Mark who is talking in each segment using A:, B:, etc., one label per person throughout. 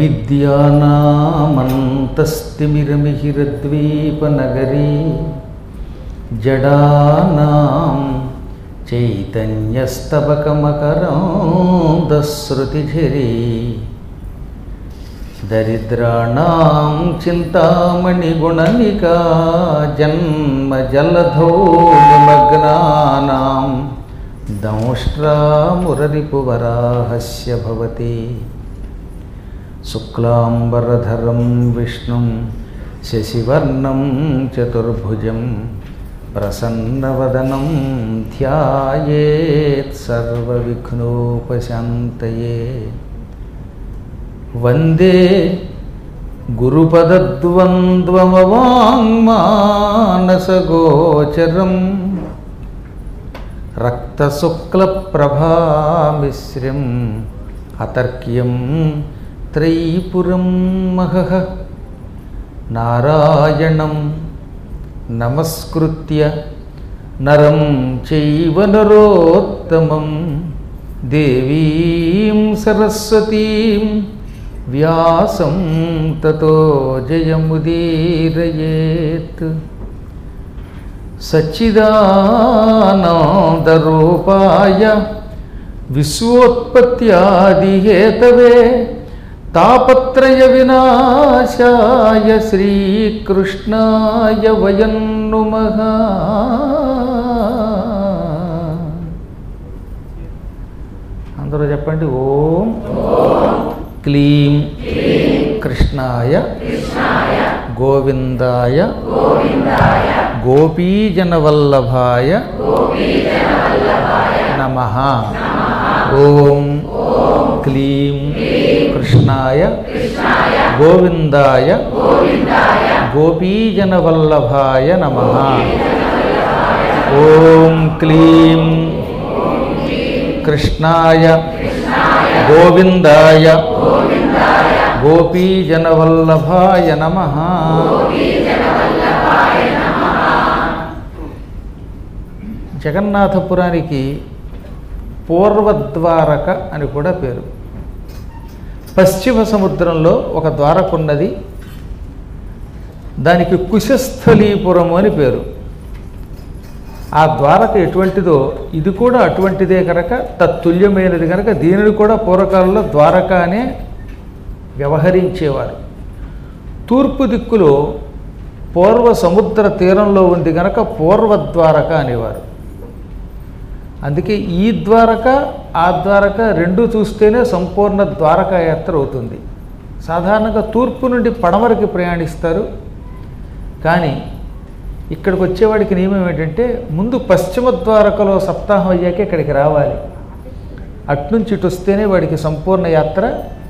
A: అవిద్యానామంతస్తిమిరమిహిరద్వీపనగరీ జడానాం చైతన్యస్తబకమకరాంధశ్రుతిఝరీ దరిద్రాణం చింతామణిగుణనికా జన్మజలధో నిమగ్నానాం దంష్ట్రామురరిపువరాహస్య భవతి శుక్లాంబరధరం విష్ణుం శశివర్ణం చతుర్భుజం ప్రసన్నవదనం ధ్యాయేత్ సర్వవిఘ్నోపశాంతయే వందే గురుపదద్వంద్వమవాङ्మానసగోచరం రక్తశుక్లప్రభామిశ్రం అతర్క్యం త్రైపురం మహః నారాయణం నమస్కృత్య నరం చైవ నరోత్తమం దేవీం సరస్వతీం వ్యాసం తతో జయముదీరయేత్ సచ్చిదానందరూపాయ విశ్వోత్పత్యాదిహేతవే తాపత్రయ వినాశాయ శ్రీకృష్ణాయ వయం నుమః అందరూ చెప్పండి ఓం క్లీం కృష్ణాయ గోవిందాయ గోపీజనవల్లభాయ నమ ఓం క్లీం కృష్ణాయ గోవిందాయ గోపీజనవల్లభాయ నమ ఓం క్లీం కృష్ణాయ గోవిందాయ గోపీజనవల్లభాయ నమ జగన్నాథపురానికి పూర్వద్వారక అని కూడా పేరు పశ్చిమ సముద్రంలో ఒక ద్వారక ఉన్నది దానికి కుశస్థలీపురము అని పేరు ఆ ద్వారక ఎటువంటిదో ఇది కూడా అటువంటిదే కనుక తత్తుల్యమైనది కనుక దీనిని కూడా పూర్వకాలంలో ద్వారక అనే వ్యవహరించేవారు తూర్పు దిక్కులో పూర్వ సముద్ర తీరంలో ఉంది గనక పూర్వద్వారక అనేవారు అందుకే ఈ ద్వారక ఆ ద్వారక రెండు చూస్తేనే సంపూర్ణ ద్వారకా యాత్ర అవుతుంది సాధారణంగా తూర్పు నుండి పడమరకి ప్రయాణిస్తారు కానీ ఇక్కడికి వచ్చేవాడికి నియమం ఏంటంటే ముందు పశ్చిమ ద్వారకలో సప్తాహం అయ్యాక ఇక్కడికి రావాలి అట్నుంచి ఇటు వస్తేనే వాడికి సంపూర్ణ యాత్ర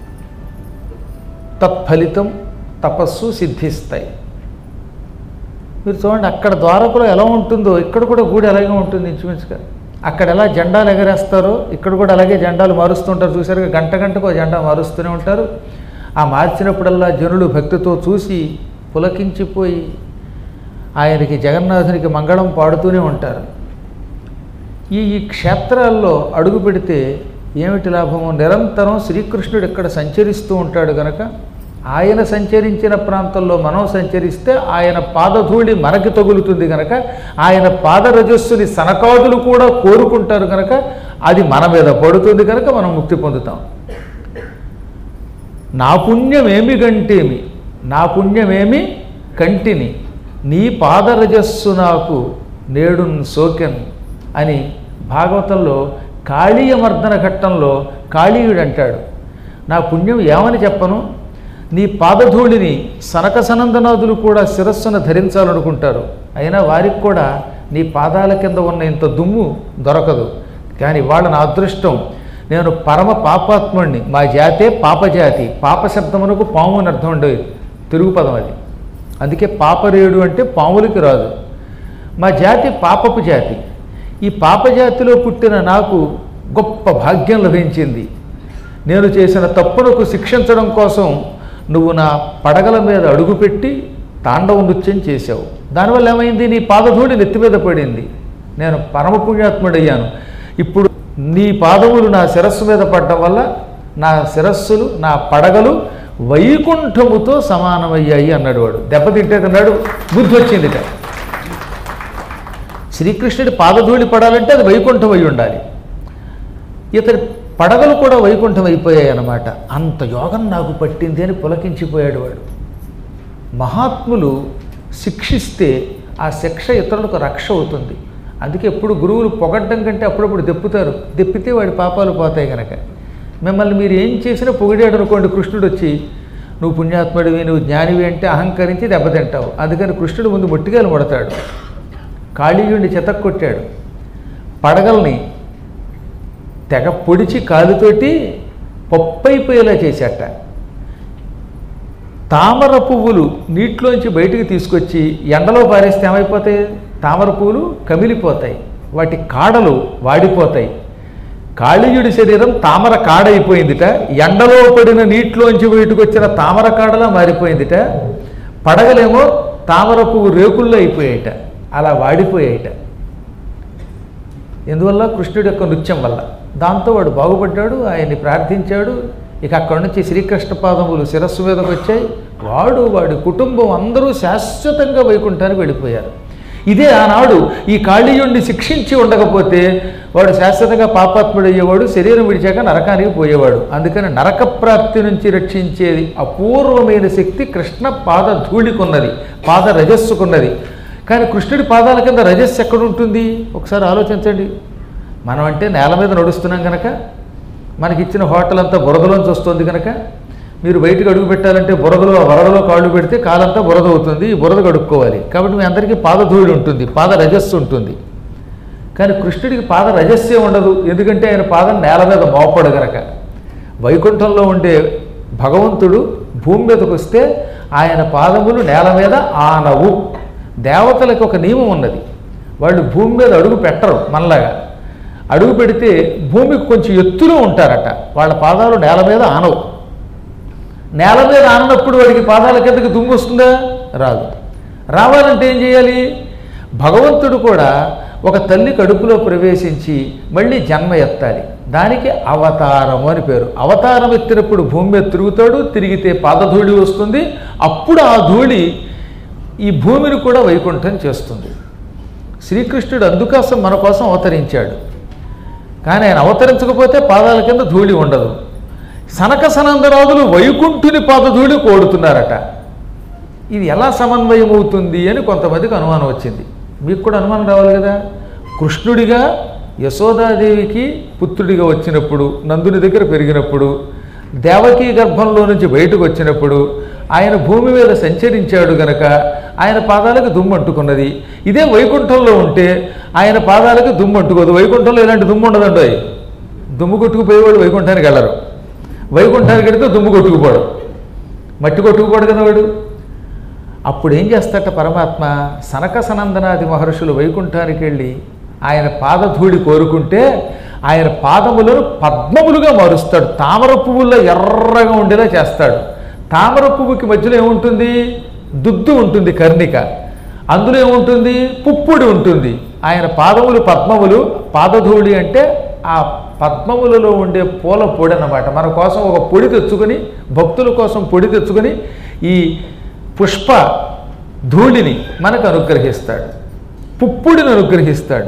A: తత్ఫలితం తపస్సు సిద్ధిస్తాయి మీరు చూడండి అక్కడ ద్వారకలో ఎలా ఉంటుందో ఇక్కడ కూడా గుడి అలాగే ఉంటుంది ఇంచుమించుగా అక్కడ ఎలా జెండాలు ఎగరేస్తారో ఇక్కడ కూడా అలాగే జెండాలు మారుస్తుంటారు చూసారుగా గంట గంటకు ఓ జెండా మారుస్తూనే ఉంటారు ఆ మార్చినప్పుడల్లా జనులు భక్తితో చూసి పులకించిపోయి ఆయనకి జగన్నాథునికి మంగళం పాడుతూనే ఉంటారు ఈ ఈ క్షేత్రాల్లో అడుగు పెడితే ఏమిటి లాభము నిరంతరం శ్రీకృష్ణుడు ఇక్కడ సంచరిస్తూ ఉంటాడు గనక ఆయన సంచరించిన ప్రాంతంలో మనం సంచరిస్తే ఆయన పాదధూళి మనకి తగులుతుంది కనుక ఆయన పాదరజస్సుని సనకాదులు కూడా కోరుకుంటారు కనుక అది మన మీద పడుతుంది కనుక మనం ముక్తి పొందుతాం నా పుణ్యమేమి గంటేమి నా పుణ్యమేమి కంటిని నీ పాదరజస్సు నాకు నేడు సోకెన్ అని భాగవతంలో కాళీయమర్దన ఘట్టంలో కాళీయుడు అంటాడు నా పుణ్యం ఏమని చెప్పను నీ పాదధూళిని సనక సనందనాదులు కూడా శిరస్సును ధరించాలనుకుంటారు అయినా వారికి కూడా నీ పాదాల కింద ఉన్న ఇంత దుమ్ము దొరకదు కానీ వాళ్ళ నా అదృష్టం నేను పరమ పాపాత్ముడిని మా జాతే పాపజాతి పాప శబ్దమునకు పాము అని అర్థం ఉండేది తెలుగు పదం అది అందుకే పాపరేడు అంటే పాములకి రాదు మా జాతి పాపపు జాతి ఈ పాపజాతిలో పుట్టిన నాకు గొప్ప భాగ్యం లభించింది నేను చేసిన తప్పునకు శిక్షించడం కోసం నువ్వు నా పడగల మీద అడుగుపెట్టి తాండవ నృత్యం చేశావు దానివల్ల ఏమైంది నీ పాదధూళి నెత్తి మీద పడింది నేను పరమ పుణ్యాత్ముడయ్యాను ఇప్పుడు నీ పాదములు నా శిరస్సు మీద పడడం వల్ల నా శిరస్సులు నా పడగలు వైకుంఠముతో సమానమయ్యాయి అన్నాడు వాడు దెబ్బతింటే అన్నాడు బుద్ధి వచ్చిందిట శ్రీకృష్ణుడి పాదధూళి పడాలంటే అది వైకుంఠం అయి ఉండాలి ఇతడి పడగలు కూడా వైకుంఠం అయిపోయాయి అన్నమాట అంత యోగం నాకు పట్టింది అని పులకించిపోయాడు వాడు మహాత్ములు శిక్షిస్తే ఆ శిక్ష ఇతరులకు రక్ష అవుతుంది అందుకే ఎప్పుడు గురువులు పొగడ్డం కంటే అప్పుడప్పుడు దెప్పుతారు దెప్పితే వాడి పాపాలు పోతాయి కనుక మిమ్మల్ని మీరు ఏం చేసినా పొగిడాడు అనుకోండి కృష్ణుడు వచ్చి నువ్వు పుణ్యాత్ముడివి నువ్వు జ్ఞానివి అంటే అహంకరించి దెబ్బతింటావు అందుకని కృష్ణుడు ముందు ముట్టిగాలు ముడతాడు కాళీయుడిని చెతక్కొట్టాడు పడగల్ని తెగ పొడిచి కాలుతోటి పప్పైపోయేలా చేశాట తామర పువ్వులు నీటిలోంచి బయటికి తీసుకొచ్చి ఎండలో పారేస్తే ఏమైపోతాయి తామర పువ్వులు కమిలిపోతాయి వాటి కాడలు వాడిపోతాయి కాళీయుడి శరీరం తామర కాడ అయిపోయిందిట ఎండలో పడిన నీటిలోంచి బయటకు వచ్చిన తామర కాడలా మారిపోయిందిట పడగలేమో తామర పువ్వు రేకుల్లో అయిపోయాయిట అలా వాడిపోయాయిట ఎందువల్ల కృష్ణుడి యొక్క నృత్యం వల్ల దాంతో వాడు బాగుపడ్డాడు ఆయన్ని ప్రార్థించాడు ఇక అక్కడి నుంచి శ్రీకృష్ణ పాదములు శిరస్సు మీదకి వచ్చాయి వాడు వాడి కుటుంబం అందరూ శాశ్వతంగా వైకుంఠానికి వెళ్ళిపోయారు ఇదే ఆనాడు ఈ కాళీయుణ్ణి శిక్షించి ఉండకపోతే వాడు శాశ్వతంగా పాపాత్ముడు అయ్యేవాడు శరీరం విడిచాక నరకానికి పోయేవాడు అందుకని నరక ప్రాప్తి నుంచి రక్షించేది అపూర్వమైన శక్తి కృష్ణ పాద ధూళికున్నది పాద రజస్సుకున్నది కానీ కృష్ణుడి పాదాల కింద రజస్సు ఎక్కడ ఉంటుంది ఒకసారి ఆలోచించండి మనం అంటే నేల మీద నడుస్తున్నాం కనుక మనకిచ్చిన హోటల్ అంతా బురదలోంచి వస్తుంది కనుక మీరు బయటకు అడుగు పెట్టాలంటే బురదలో ఆ వరదలో కాళ్ళు పెడితే కాలంతా బురద అవుతుంది ఈ బురద కడుక్కోవాలి కాబట్టి మీ అందరికీ పాదధూళి ఉంటుంది పాద రజస్సు ఉంటుంది కానీ కృష్ణుడికి పాద రజస్సే ఉండదు ఎందుకంటే ఆయన పాదం నేల మీద మోపడు గనక వైకుంఠంలో ఉండే భగవంతుడు భూమి మీదకి వస్తే ఆయన పాదములు నేల మీద ఆనవు దేవతలకు ఒక నియమం ఉన్నది వాళ్ళు భూమి మీద అడుగు పెట్టరు మనలాగా అడుగు పెడితే భూమికి కొంచెం ఎత్తులో ఉంటారట వాళ్ళ పాదాలు నేల మీద ఆనవు నేల మీద ఆననప్పుడు వాడికి పాదాల కిందకి దుమ్ము వస్తుందా రాదు రావాలంటే ఏం చేయాలి భగవంతుడు కూడా ఒక తల్లి కడుపులో ప్రవేశించి మళ్ళీ జన్మ ఎత్తాలి దానికి అవతారము అని పేరు అవతారం ఎత్తినప్పుడు భూమి మీద తిరుగుతాడు తిరిగితే పాదధూళి వస్తుంది అప్పుడు ఆ ధూళి ఈ భూమిని కూడా వైకుంఠం చేస్తుంది శ్రీకృష్ణుడు అందుకోసం మన కోసం అవతరించాడు కానీ ఆయన అవతరించకపోతే పాదాల కింద ధూళి ఉండదు సనక సనందరాజులు వైకుంఠుని పాదధూళి కోడుతున్నారట ఇది ఎలా సమన్వయం అవుతుంది అని కొంతమందికి అనుమానం వచ్చింది మీకు కూడా అనుమానం రావాలి కదా కృష్ణుడిగా యశోదాదేవికి పుత్రుడిగా వచ్చినప్పుడు నందుని దగ్గర పెరిగినప్పుడు దేవకీ గర్భంలో నుంచి బయటకు వచ్చినప్పుడు ఆయన భూమి మీద సంచరించాడు గనక ఆయన పాదాలకు దుమ్ము అంటుకున్నది ఇదే వైకుంఠంలో ఉంటే ఆయన పాదాలకు దుమ్ము అంటుకోదు వైకుంఠంలో ఇలాంటి దుమ్ము ఉండదండి దుమ్ము కొట్టుకుపోయేవాడు వైకుంఠానికి వెళ్ళరు వైకుంఠానికి వెళితే దుమ్ము కొట్టుకుపోవడం మట్టి కొట్టుకుపోడు కదా వాడు అప్పుడు ఏం చేస్తాట పరమాత్మ సనక సనందనాది మహర్షులు వైకుంఠానికి వెళ్ళి ఆయన పాదధూళి కోరుకుంటే ఆయన పాదములను పద్మములుగా మారుస్తాడు తామర పువ్వుల్లో ఎర్రగా ఉండేలా చేస్తాడు తామర పువ్వుకి మధ్యలో ఏముంటుంది దుద్దు ఉంటుంది కర్ణిక అందులో ఏముంటుంది పుప్పుడి ఉంటుంది ఆయన పాదములు పద్మములు పాదధూళి అంటే ఆ పద్మములలో ఉండే పూల పొడి అన్నమాట మన కోసం ఒక పొడి తెచ్చుకొని భక్తుల కోసం పొడి తెచ్చుకొని ఈ పుష్ప ధూళిని మనకు అనుగ్రహిస్తాడు పుప్పుడిని అనుగ్రహిస్తాడు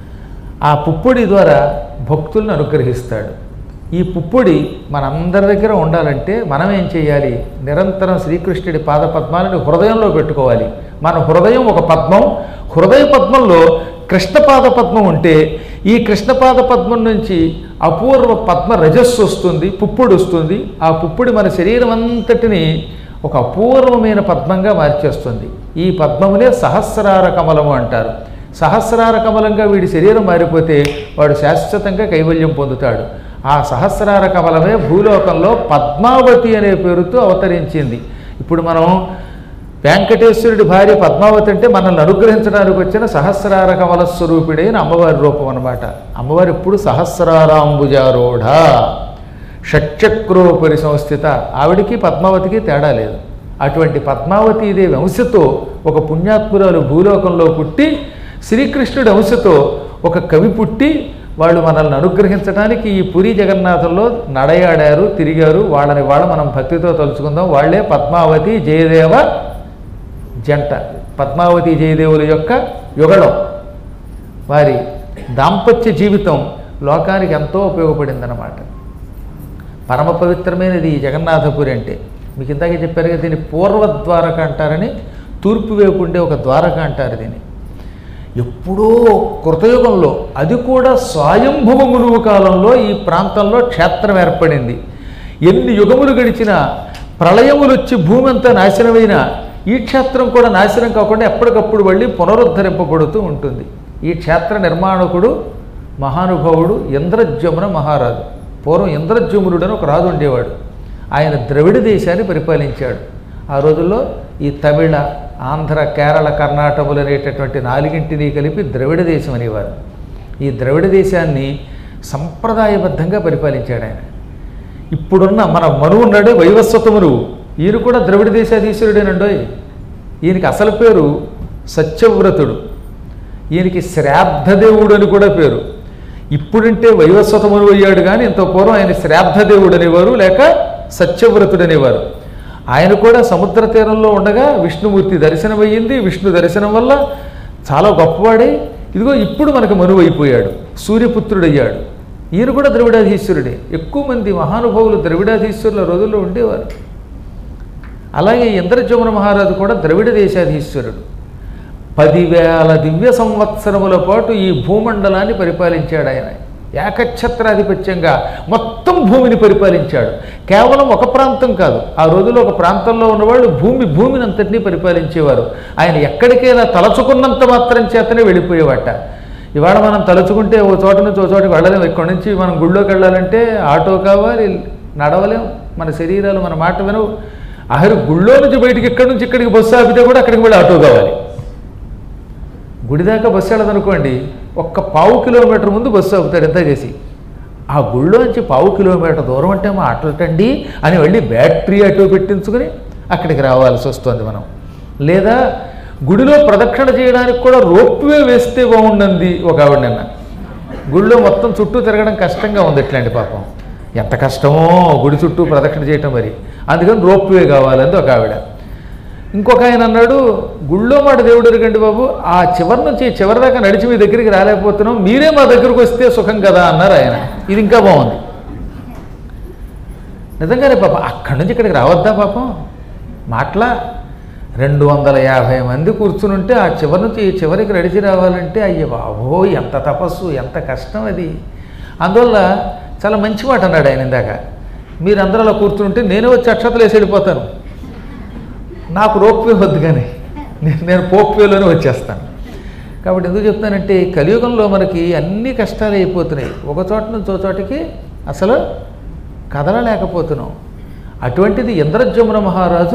A: ఆ పుప్పుడి ద్వారా భక్తులను అనుగ్రహిస్తాడు ఈ పుప్పుడి మనందరి దగ్గర ఉండాలంటే మనం ఏం చేయాలి నిరంతరం శ్రీకృష్ణుడి పాద పద్మాలను హృదయంలో పెట్టుకోవాలి మన హృదయం ఒక పద్మం హృదయ పద్మంలో కృష్ణపాద పద్మం ఉంటే ఈ కృష్ణపాద పద్మం నుంచి అపూర్వ పద్మ రజస్సు వస్తుంది పుప్పుడు వస్తుంది ఆ పుప్పుడి మన శరీరం అంతటిని ఒక అపూర్వమైన పద్మంగా మార్చేస్తుంది ఈ పద్మములే సహస్రార కమలము అంటారు సహస్రార కమలంగా వీడి శరీరం మారిపోతే వాడు శాశ్వతంగా కైవల్యం పొందుతాడు ఆ సహస్రార కమలమే భూలోకంలో పద్మావతి అనే పేరుతో అవతరించింది ఇప్పుడు మనం వెంకటేశ్వరుడి భార్య పద్మావతి అంటే మనల్ని అనుగ్రహించడానికి వచ్చిన సహస్రార కమల స్వరూపిడైన అమ్మవారి రూపం అనమాట అమ్మవారు ఎప్పుడు సహస్రారాంబుజారూఢ షట్చక్రోపరి సంస్థిత ఆవిడికి పద్మావతికి తేడా లేదు అటువంటి పద్మావతీదేవి అంశతో ఒక పుణ్యాత్మురాలు భూలోకంలో పుట్టి శ్రీకృష్ణుడి అంశతో ఒక కవి పుట్టి వాళ్ళు మనల్ని అనుగ్రహించడానికి ఈ పురి జగన్నాథంలో నడయాడారు తిరిగారు వాళ్ళని వాళ్ళ మనం భక్తితో తలుచుకుందాం వాళ్ళే పద్మావతి జయదేవ జంట పద్మావతి జయదేవుల యొక్క యుగళం వారి దాంపత్య జీవితం లోకానికి ఎంతో ఉపయోగపడిందన్నమాట పరమ పవిత్రమైనది ఈ జగన్నాథపురి అంటే మీకు ఇందాకే చెప్పారు కదా దీన్ని పూర్వ ద్వారక అంటారని తూర్పు వైపు ఉండే ఒక ద్వారక అంటారు దీన్ని ఎప్పుడో కృతయుగంలో అది కూడా స్వయంభవ మునువు కాలంలో ఈ ప్రాంతంలో క్షేత్రం ఏర్పడింది ఎన్ని యుగములు గడిచినా ప్రళయములు వచ్చి భూమి అంతా నాశనమైనా ఈ క్షేత్రం కూడా నాశనం కాకుండా ఎప్పటికప్పుడు మళ్ళీ పునరుద్ధరింపబడుతూ ఉంటుంది ఈ క్షేత్ర నిర్మాణకుడు మహానుభావుడు ఇంద్రజ్యమున మహారాజు పూర్వం ఇంద్రజ్యమునుడు అని ఒక రాజు ఉండేవాడు ఆయన ద్రవిడ దేశాన్ని పరిపాలించాడు ఆ రోజుల్లో ఈ తమిళ ఆంధ్ర కేరళ కర్ణాటకములు అనేటటువంటి నాలుగింటిని కలిపి ద్రవిడ దేశం అనేవారు ఈ ద్రవిడ దేశాన్ని సంప్రదాయబద్ధంగా పరిపాలించాడు ఆయన ఇప్పుడున్న మన మనువు ఉన్నాడే వైవస్వత మనువు ఈయన కూడా ద్రవిడ దేశాధీశ్వరుడేనండోయ్ ఈయనకి అసలు పేరు సత్యవ్రతుడు ఈయనకి శ్రాద్ధదేవుడు అని కూడా పేరు ఇప్పుడంటే వైవస్వత మనువు అయ్యాడు కానీ ఇంత పూర్వం ఆయన శ్రాద్ధదేవుడు అనేవారు లేక సత్యవ్రతుడు అనేవారు ఆయన కూడా సముద్ర తీరంలో ఉండగా విష్ణుమూర్తి దర్శనమయ్యింది విష్ణు దర్శనం వల్ల చాలా గొప్పవాడే ఇదిగో ఇప్పుడు మనకు మనువు అయిపోయాడు సూర్యపుత్రుడయ్యాడు ఈయన కూడా ద్రవిడాధీశ్వరుడే ఎక్కువ మంది మహానుభావులు ద్రవిడాధీశ్వరుల రోజుల్లో ఉండేవారు అలాగే ఇంద్రజమున మహారాజు కూడా ద్రవిడ దేశాధీశ్వరుడు పదివేల దివ్య సంవత్సరముల పాటు ఈ భూమండలాన్ని పరిపాలించాడు ఆయన ఏకఛత్రాధిపత్యంగా మొత్తం భూమిని పరిపాలించాడు కేవలం ఒక ప్రాంతం కాదు ఆ రోజుల్లో ఒక ప్రాంతంలో ఉన్నవాళ్ళు భూమి భూమిని అంతటినీ పరిపాలించేవారు ఆయన ఎక్కడికైనా తలచుకున్నంత మాత్రం చేతనే వెళ్ళిపోయేవాట ఇవాళ మనం తలుచుకుంటే ఓ చోట నుంచి ఓ చోటకి వెళ్ళలేము ఇక్కడి నుంచి మనం గుళ్ళోకి వెళ్ళాలంటే ఆటో కావాలి నడవలేం మన శరీరాలు మన మాట వినవు ఆఖరి గుళ్ళో నుంచి బయటికి ఇక్కడి నుంచి ఇక్కడికి బస్సు ఆపితే కూడా అక్కడికి కూడా ఆటో కావాలి గుడి దాకా బస్సు వెళ్ళదనుకోండి ఒక్క పావు కిలోమీటర్ ముందు బస్సు ఆపుతాడు ఎంత చేసి ఆ గుళ్ళోంచి పావు కిలోమీటర్ దూరం అంటే మా ఆటోటండి అని వెళ్ళి బ్యాటరీ ఆటో పెట్టించుకుని అక్కడికి రావాల్సి వస్తుంది మనం లేదా గుడిలో ప్రదక్షిణ చేయడానికి కూడా రోప్వే వేస్తే బాగుండంది ఒక ఆవిడ నిన్న గుడిలో మొత్తం చుట్టూ తిరగడం కష్టంగా ఉంది ఇట్లాంటి పాపం ఎంత కష్టమో గుడి చుట్టూ ప్రదక్షిణ చేయటం మరి అందుకని రోప్వే కావాలంది ఒక ఆవిడ ఇంకొక ఆయన అన్నాడు గుళ్ళో మాట దేవుడు ఎరగండి బాబు ఆ చివరి నుంచి ఈ చివరి దాకా నడిచి మీ దగ్గరికి రాలేకపోతున్నాం మీరే మా దగ్గరకు వస్తే సుఖం కదా అన్నారు ఆయన ఇది ఇంకా బాగుంది నిజంగానే పాపం అక్కడి నుంచి ఇక్కడికి రావద్దా పాపం మాటలా రెండు వందల యాభై మంది కూర్చుని ఉంటే ఆ చివరి నుంచి ఈ చివరికి నడిచి రావాలంటే అయ్యో బాబో ఎంత తపస్సు ఎంత కష్టం అది అందువల్ల చాలా మంచి మాట అన్నాడు ఆయన ఇందాక మీరు అందరూ అలా కూర్చుంటే నేనే వచ్చి అక్షతలు వేసి వెళ్ళిపోతాను నాకు రోప్వే వద్దు కానీ నేను నేను పోప్వేలోనే వచ్చేస్తాను కాబట్టి ఎందుకు చెప్తానంటే ఈ కలియుగంలో మనకి అన్ని కష్టాలు అయిపోతున్నాయి ఒక చోట నుంచి ఒక చోటకి అసలు కదలలేకపోతున్నాం అటువంటిది ఇంద్రజమున మహారాజు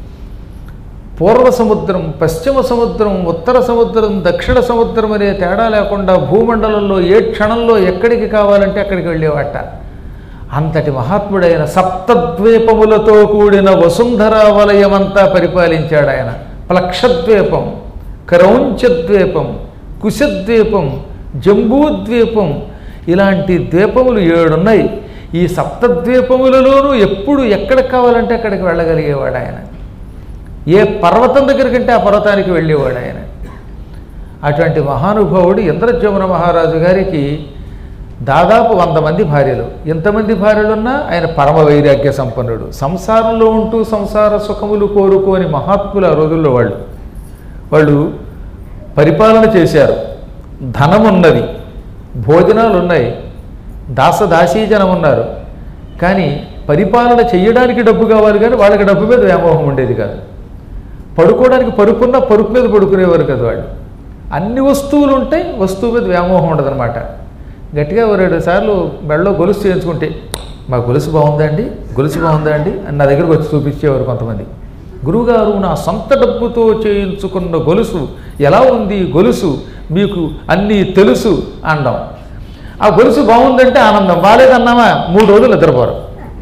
A: పూర్వ సముద్రం పశ్చిమ సముద్రం ఉత్తర సముద్రం దక్షిణ సముద్రం అనే తేడా లేకుండా భూమండలంలో ఏ క్షణంలో ఎక్కడికి కావాలంటే అక్కడికి వెళ్ళేవాట అంతటి మహాత్ముడైన సప్తద్వీపములతో కూడిన వసుంధరా వలయమంతా పరిపాలించాడు ఆయన ప్లక్షద్వీపం క్రౌంచద్వీపం కుశద్వీపం జంబూద్వీపం ఇలాంటి ద్వీపములు ఏడున్నాయి ఈ సప్తద్వీపములలోనూ ఎప్పుడు ఎక్కడికి కావాలంటే అక్కడికి వెళ్ళగలిగేవాడు ఆయన ఏ పర్వతం దగ్గరికంటే ఆ పర్వతానికి వెళ్ళేవాడు ఆయన అటువంటి మహానుభావుడు ఇంద్రజమున మహారాజు గారికి దాదాపు వంద మంది భార్యలు ఎంతమంది భార్యలున్నా ఆయన పరమ వైరాగ్య సంపన్నుడు సంసారంలో ఉంటూ సంసార సుఖములు కోరుకోని మహాత్ములు ఆ రోజుల్లో వాళ్ళు వాళ్ళు పరిపాలన చేశారు ధనం ఉన్నది భోజనాలు ఉన్నాయి దాసదాసీజనం ఉన్నారు కానీ పరిపాలన చేయడానికి డబ్బు కావాలి కానీ వాళ్ళకి డబ్బు మీద వ్యామోహం ఉండేది కాదు పడుకోవడానికి పరుపున్న పరుపు మీద పడుకునేవారు కదా వాళ్ళు అన్ని వస్తువులు ఉంటాయి వస్తువు మీద వ్యామోహం ఉండదన్నమాట గట్టిగా ఓ రెండు సార్లు మెడలో గొలుసు చేయించుకుంటే మా గొలుసు బాగుందా అండి గొలుసు బాగుందా అండి అని నా దగ్గరకు వచ్చి చూపించేవారు కొంతమంది గురువుగారు నా సొంత డబ్బుతో చేయించుకున్న గొలుసు ఎలా ఉంది గొలుసు మీకు అన్నీ తెలుసు అండం ఆ గొలుసు బాగుందంటే ఆనందం బాగాలేదన్నామా మూడు రోజులు నిద్రపోరు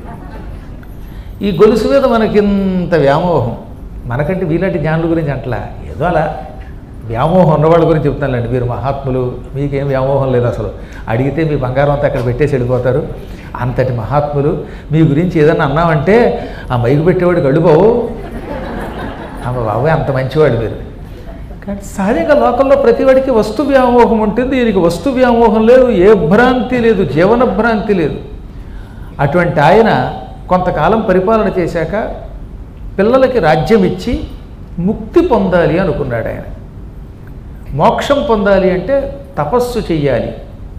A: ఈ గొలుసు మీద మనకింత వ్యామోహం మనకంటే వీలాంటి జ్ఞానుల గురించి అంటలా ఏదో అలా వ్యామోహం ఉన్నవాళ్ళ గురించి చెప్తానులేండి మీరు మహాత్ములు మీకేం వ్యామోహం లేదు అసలు అడిగితే మీ బంగారం అంతా అక్కడ పెట్టేసి వెళ్ళిపోతారు అంతటి మహాత్ములు మీ గురించి ఏదన్నా అన్నామంటే ఆ మైకు పెట్టేవాడు గడుబావు అమ్మ బాబాయ్ అంత మంచివాడు మీరు కానీ సహజంగా లోకంలో ప్రతివాడికి వస్తు వ్యామోహం ఉంటుంది దీనికి వస్తు వ్యామోహం లేదు ఏ భ్రాంతి లేదు జీవన భ్రాంతి లేదు అటువంటి ఆయన కొంతకాలం పరిపాలన చేశాక పిల్లలకి రాజ్యం ఇచ్చి ముక్తి పొందాలి అనుకున్నాడు ఆయన మోక్షం పొందాలి అంటే తపస్సు చెయ్యాలి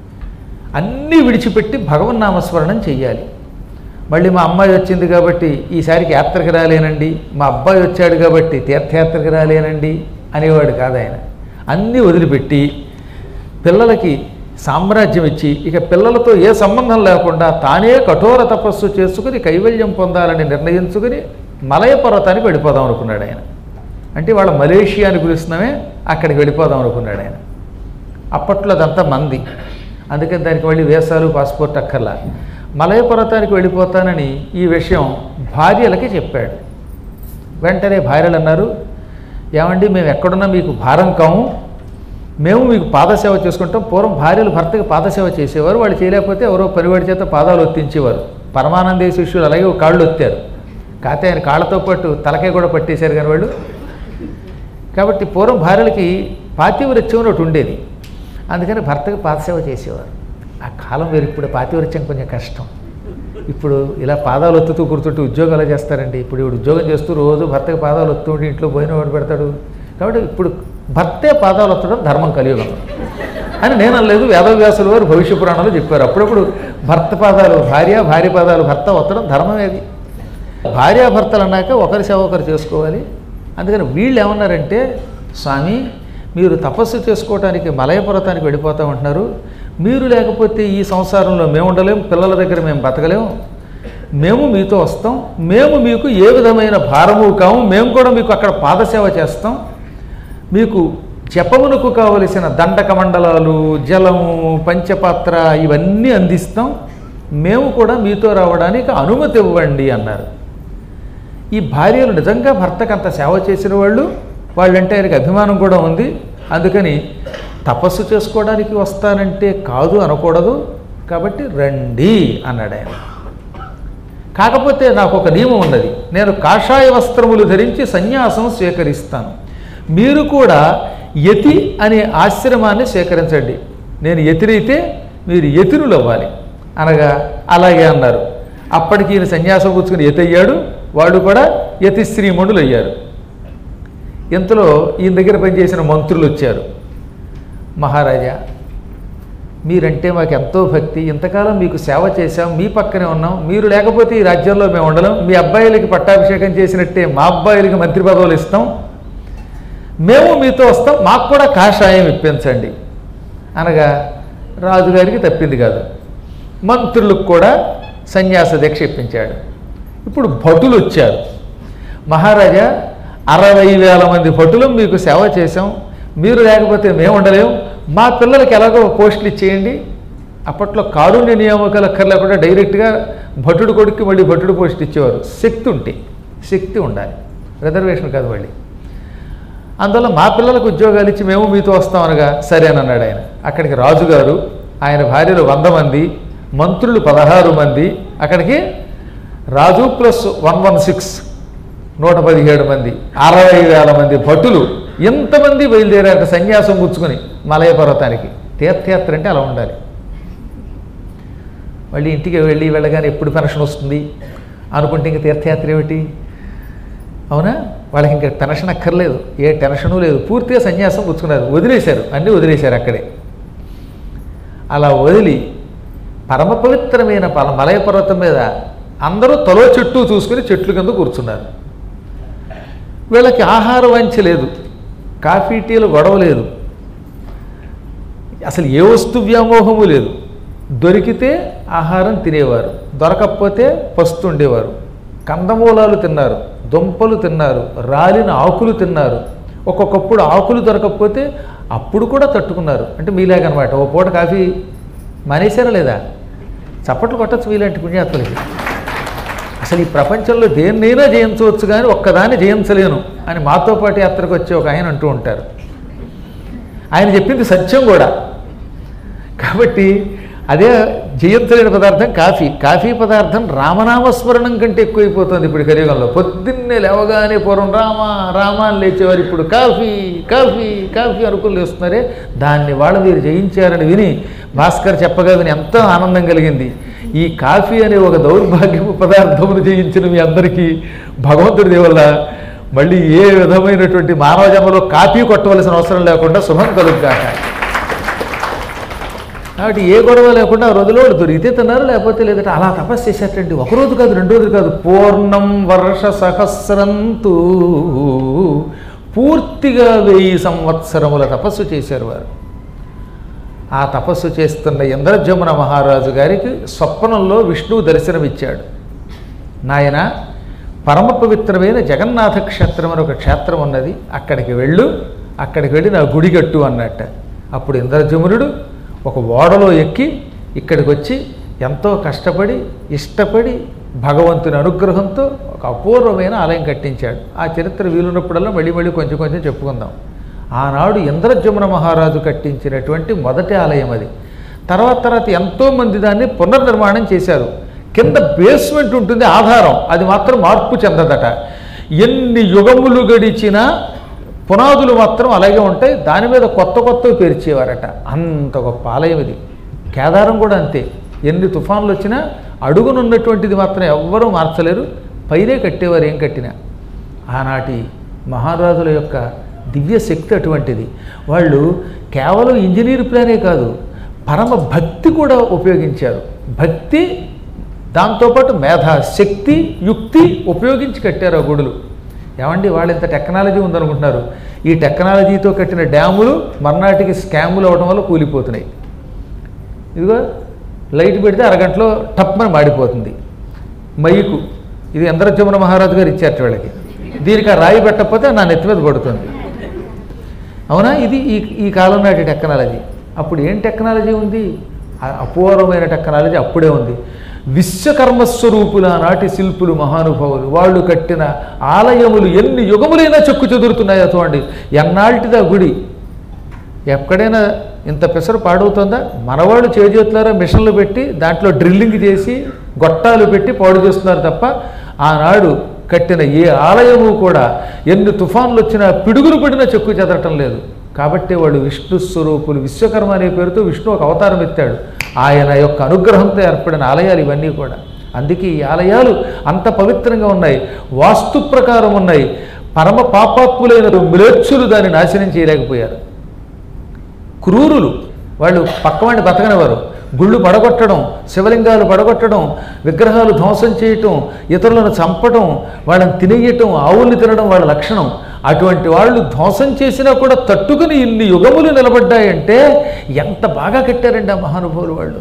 A: అన్నీ విడిచిపెట్టి భగవన్నామస్మరణం చెయ్యాలి మళ్ళీ మా అమ్మాయి వచ్చింది కాబట్టి ఈసారికి యాత్రకు రాలేనండి మా అబ్బాయి వచ్చాడు కాబట్టి తీర్థయాత్రకు రాలేనండి అనేవాడు కాదు ఆయన అన్నీ వదిలిపెట్టి పిల్లలకి సామ్రాజ్యం ఇచ్చి ఇక పిల్లలతో ఏ సంబంధం లేకుండా తానే కఠోర తపస్సు చేసుకుని కైవల్యం పొందాలని నిర్ణయించుకుని మలయ పర్వతానికి వెళ్ళిపోదాం అనుకున్నాడు ఆయన అంటే వాళ్ళ మలేషియా అని పిలుస్తున్నామే అక్కడికి వెళ్ళిపోదాం అనుకున్నాడు ఆయన అప్పట్లో అదంతా మంది అందుకని దానికి మళ్ళీ వేసాలు పాస్పోర్ట్ అక్కర్లా మలయ పర్వతానికి వెళ్ళిపోతానని ఈ విషయం భార్యలకి చెప్పాడు వెంటనే భార్యలు అన్నారు ఏమండి మేము ఎక్కడున్నా మీకు భారం కాము మేము మీకు పాదసేవ చేసుకుంటాం పూర్వం భార్యలు భర్తకి పాదసేవ చేసేవారు వాళ్ళు చేయలేకపోతే ఎవరో పరివాడి చేత పాదాలు ఒత్తించేవారు పరమానందే శిష్యులు అలాగే ఒక కాళ్ళు ఒత్తారు కాకపోతే ఆయన కాళ్ళతో పాటు తలకాయ కూడా పట్టేశారు కానీ వాళ్ళు కాబట్టి పూర్వం భార్యలకి పాతివృత్యం అని ఒకటి ఉండేది అందుకని భర్తకి పాదసేవ చేసేవారు ఆ కాలం వేరు ఇప్పుడు పాతివృత్యం కొంచెం కష్టం ఇప్పుడు ఇలా పాదాలు ఒత్తుతూ కూర్చుంటూ ఉద్యోగాలు చేస్తారండి ఇప్పుడు ఇప్పుడు ఉద్యోగం చేస్తూ రోజు భర్తకి పాదాలు ఒత్తుంటే ఇంట్లో పోయిన వాడు పెడతాడు కాబట్టి ఇప్పుడు భర్తే పాదాలు ఒత్తడం ధర్మం కలియుగం అని నేను అనలేదు వేదవ్యాసుల వారు భవిష్య పురాణాలు చెప్పారు అప్పుడప్పుడు భర్త పాదాలు భార్య భార్య పాదాలు భర్త ఒత్తడం ధర్మం ఏది భార్యాభర్తలు అన్నాక ఒకరి సేవ ఒకరు చేసుకోవాలి అందుకని వీళ్ళు ఏమన్నారంటే స్వామి మీరు తపస్సు చేసుకోవటానికి మలయ పర్వతానికి వెళ్ళిపోతా ఉంటున్నారు మీరు లేకపోతే ఈ సంసారంలో మేము ఉండలేం పిల్లల దగ్గర మేము బతకలేం మేము మీతో వస్తాం మేము మీకు ఏ విధమైన భారము కాము మేము కూడా మీకు అక్కడ పాదసేవ చేస్తాం మీకు జపమునకు కావలసిన దండక మండలాలు జలము పంచపాత్ర ఇవన్నీ అందిస్తాం మేము కూడా మీతో రావడానికి అనుమతి ఇవ్వండి అన్నారు ఈ భార్యలు నిజంగా భర్తకు అంత సేవ చేసిన వాళ్ళు వాళ్ళంటే ఆయనకి అభిమానం కూడా ఉంది అందుకని తపస్సు చేసుకోవడానికి వస్తానంటే కాదు అనకూడదు కాబట్టి రండి అన్నాడు ఆయన కాకపోతే నాకు ఒక నియమం ఉన్నది నేను కాషాయ వస్త్రములు ధరించి సన్యాసం స్వీకరిస్తాను మీరు కూడా యతి అనే ఆశ్రమాన్ని స్వీకరించండి నేను యతిరైతే మీరు యతినులు అవ్వాలి అనగా అలాగే అన్నారు అప్పటికి ఈయన సన్యాసం పుచ్చుకుని యతి అయ్యాడు వాడు కూడా యతి శ్రీమణులు అయ్యారు ఇంతలో ఈయన దగ్గర పనిచేసిన మంత్రులు వచ్చారు మహారాజా మీరంటే మాకు ఎంతో భక్తి ఇంతకాలం మీకు సేవ చేశాం మీ పక్కనే ఉన్నాం మీరు లేకపోతే ఈ రాజ్యంలో మేము ఉండలేం మీ అబ్బాయిలకి పట్టాభిషేకం చేసినట్టే మా అబ్బాయిలకి మంత్రి పదవులు ఇస్తాం మేము మీతో వస్తాం మాకు కూడా కాషాయం ఇప్పించండి అనగా రాజుగారికి తప్పింది కాదు మంత్రులకు కూడా సన్యాస దీక్ష ఇప్పించాడు ఇప్పుడు భటులు వచ్చారు మహారాజా అరవై వేల మంది భటులు మీకు సేవ చేశాం మీరు లేకపోతే మేము ఉండలేం మా పిల్లలకి ఎలాగో పోస్టులు ఇచ్చేయండి అప్పట్లో కారుణ్య నియామకాలు అక్కర్లేకుండా డైరెక్ట్గా భటుడు కొడుక్కి మళ్ళీ భటుడు పోస్ట్ ఇచ్చేవారు శక్తి ఉంటే శక్తి ఉండాలి రిజర్వేషన్ కాదు మళ్ళీ అందువల్ల మా పిల్లలకు ఉద్యోగాలు ఇచ్చి మేము మీతో వస్తాం అనగా సరేనన్నాడు ఆయన అక్కడికి రాజుగారు ఆయన భార్యలు వంద మంది మంత్రులు పదహారు మంది అక్కడికి Raju plus one one six నూట పదిహేడు మంది అరవై వేల మంది భటులు ఎంతమంది బయలుదేరారు సన్యాసం పుచ్చుకొని మలయ పర్వతానికి తీర్థయాత్ర అంటే అలా ఉండాలి మళ్ళీ ఇంటికి వెళ్ళి వెళ్ళగానే ఎప్పుడు పెన్షన్ వస్తుంది అనుకుంటే ఇంక తీర్థయాత్ర ఏమిటి అవునా వాళ్ళకి ఇంకా టెన్షన్ అక్కర్లేదు ఏ టెన్షను లేదు పూర్తిగా సన్యాసం పుచ్చుకున్నారు వదిలేశారు అన్నీ వదిలేశారు అక్కడే అలా వదిలి పరమ పవిత్రమైన పల మలయ పర్వతం మీద అందరూ తలో చెట్టు చూసుకుని చెట్లు కింద కూర్చున్నారు వీళ్ళకి ఆహార వంచ లేదు కాఫీ టీలు గొడవ లేదు అసలు ఏ వస్తు వ్యామోహము లేదు దొరికితే ఆహారం తినేవారు దొరకకపోతే పస్తు ఉండేవారు కందమూలాలు తిన్నారు దుంపలు తిన్నారు రాలిన ఆకులు తిన్నారు ఒక్కొక్కప్పుడు ఆకులు దొరకకపోతే అప్పుడు కూడా తట్టుకున్నారు అంటే మీలాగనమాట ఓ పూట కాఫీ మానేశారా లేదా చప్పట్లు కొట్టచ్చు మీలాంటి పుణ్యాత్ములకి అసలు ఈ ప్రపంచంలో దేన్నైనా జయించవచ్చు కానీ ఒక్కదాన్ని జయించలేను అని మాతో పాటు యాత్రకు వచ్చే ఒక ఆయన అంటూ ఉంటారు ఆయన చెప్పింది సత్యం కూడా కాబట్టి అదే జయించలేని పదార్థం కాఫీ కాఫీ పదార్థం రామనామస్మరణం కంటే ఎక్కువైపోతుంది ఇప్పుడు కలియుగంలో పొద్దున్నే లేవగానే పూర్వం రామ రామ అని లేచేవారు ఇప్పుడు కాఫీ కాఫీ కాఫీ అనుకుని లేస్తున్నారే దాన్ని వాళ్ళు మీరు జయించారని విని భాస్కర్ చెప్పగా విని ఎంతో ఆనందం కలిగింది ఈ కాఫీ అనే ఒక దౌర్భాగ్యపు పదార్థమును జయించిన మీ అందరికీ భగవంతుడి వల్ల మళ్ళీ ఏ విధమైనటువంటి మానవ జన్మలో కాఫీ కొట్టవలసిన అవసరం లేకుండా శుభం కలుగుగాక కాబట్టి ఏ గొడవ లేకుండా ఆ రోజులో వాళ్ళు దొరికితే తిన్నారు లేకపోతే లేదంటే అలా తపస్సు చేసేటండి ఒక రోజు కాదు రెండు రోజులు కాదు పూర్ణం వర్ష సహస్రంతు పూర్తిగా వెయ్యి సంవత్సరముల తపస్సు చేశారు వారు ఆ తపస్సు చేస్తున్న ఇంద్రజమున మహారాజు గారికి స్వప్నంలో విష్ణువు దర్శనమిచ్చాడు నాయన పరమ పవిత్రమైన జగన్నాథ క్షేత్రం అని ఒక క్షేత్రం ఉన్నది అక్కడికి వెళ్ళు అక్కడికి వెళ్ళి నా గుడి కట్టు అన్నట్ట అప్పుడు ఇంద్రజమునుడు ఒక ఓడలో ఎక్కి ఇక్కడికి వచ్చి ఎంతో కష్టపడి ఇష్టపడి భగవంతుని అనుగ్రహంతో ఒక అపూర్వమైన ఆలయం కట్టించాడు ఆ చరిత్ర వీలున్నప్పుడల్లా మళ్ళీ మళ్ళీ కొంచెం కొంచెం చెప్పుకుందాం ఆనాడు ఇంద్రజమున మహారాజు కట్టించినటువంటి మొదటి ఆలయం అది తర్వాత తర్వాత ఎంతోమంది దాన్ని పునర్నిర్మాణం చేశారు కింద బేస్మెంట్ ఉంటుంది ఆధారం అది మాత్రం మార్పు చెందదట ఎన్ని యుగములు గడిచినా పునాదులు మాత్రం అలాగే ఉంటాయి దాని మీద కొత్త కొత్తవి పేర్చేవారట అంత గొప్ప ఆలయం ఇది కేదారం కూడా అంతే ఎన్ని తుఫాన్లు వచ్చినా అడుగునున్నటువంటిది మాత్రం ఎవ్వరూ మార్చలేరు పైనే కట్టేవారు ఏం కట్టినా ఆనాటి మహారాజుల యొక్క దివ్య శక్తి అటువంటిది వాళ్ళు కేవలం ఇంజనీర్ ప్లానే కాదు పరమ భక్తి కూడా ఉపయోగించారు భక్తి దాంతోపాటు మేధ శక్తి యుక్తి ఉపయోగించి కట్టారు ఆ గుడులు ఏమండి వాళ్ళు ఇంత టెక్నాలజీ ఉందనుకుంటున్నారు ఈ టెక్నాలజీతో కట్టిన డ్యాములు మర్నాటికి స్కాములు అవడం వల్ల కూలిపోతున్నాయి ఇదిగో లైట్ పెడితే అరగంటలో టప్మని మాడిపోతుంది మైకు ఇది ఇంద్రజమున మహారాజు గారు ఇచ్చారట వీళ్ళకి దీనికి ఆ రాయి పెట్టకపోతే నా నెత్తి మీద పడుతుంది అవునా ఇది ఈ ఈ కాలం నాటి టెక్నాలజీ అప్పుడు ఏం టెక్నాలజీ ఉంది ఆ అపూర్వమైన టెక్నాలజీ అప్పుడే ఉంది విశ్వకర్మస్వరూపుల నాటి శిల్పులు మహానుభావులు వాళ్ళు కట్టిన ఆలయములు ఎన్ని యుగములైనా చెక్కు చెదురుతున్నాయో చూడండి ఎన్నాళ్ళటిదా గుడి ఎక్కడైనా ఇంత పెసరు పాడవుతుందా మనవాళ్ళు చేజేతులారా మిషన్లు పెట్టి దాంట్లో డ్రిల్లింగ్ చేసి గొట్టాలు పెట్టి పాడు చేస్తున్నారు తప్ప ఆనాడు కట్టిన ఏ ఆలయము కూడా ఎన్ని తుఫాన్లు వచ్చినా పిడుగులు పడినా చెక్కు చెదరటం లేదు కాబట్టి వాళ్ళు విష్ణు స్వరూపులు విశ్వకర్మ అనే పేరుతో విష్ణు ఒక అవతారం ఎత్తాడు ఆయన యొక్క అనుగ్రహంతో ఏర్పడిన ఆలయాలు ఇవన్నీ కూడా అందుకే ఈ ఆలయాలు అంత పవిత్రంగా ఉన్నాయి వాస్తు ప్రకారం ఉన్నాయి పరమ పాపాత్ములైన మ్లేచ్చులు దాన్ని నాశనం చేయలేకపోయారు క్రూరులు వాళ్ళు పక్కవాడిని బతకనివారు గుళ్ళు పడగొట్టడం శివలింగాలు పడగొట్టడం విగ్రహాలు ధ్వంసం చేయటం ఇతరులను చంపటం వాళ్ళని తినేయటం ఆవుల్ని తినడం వాళ్ళ లక్షణం అటువంటి వాళ్ళు ధ్వంసం చేసినా కూడా తట్టుకుని ఇన్ని యుగములు నిలబడ్డాయంటే ఎంత బాగా కట్టారండి ఆ మహానుభావులు వాళ్ళు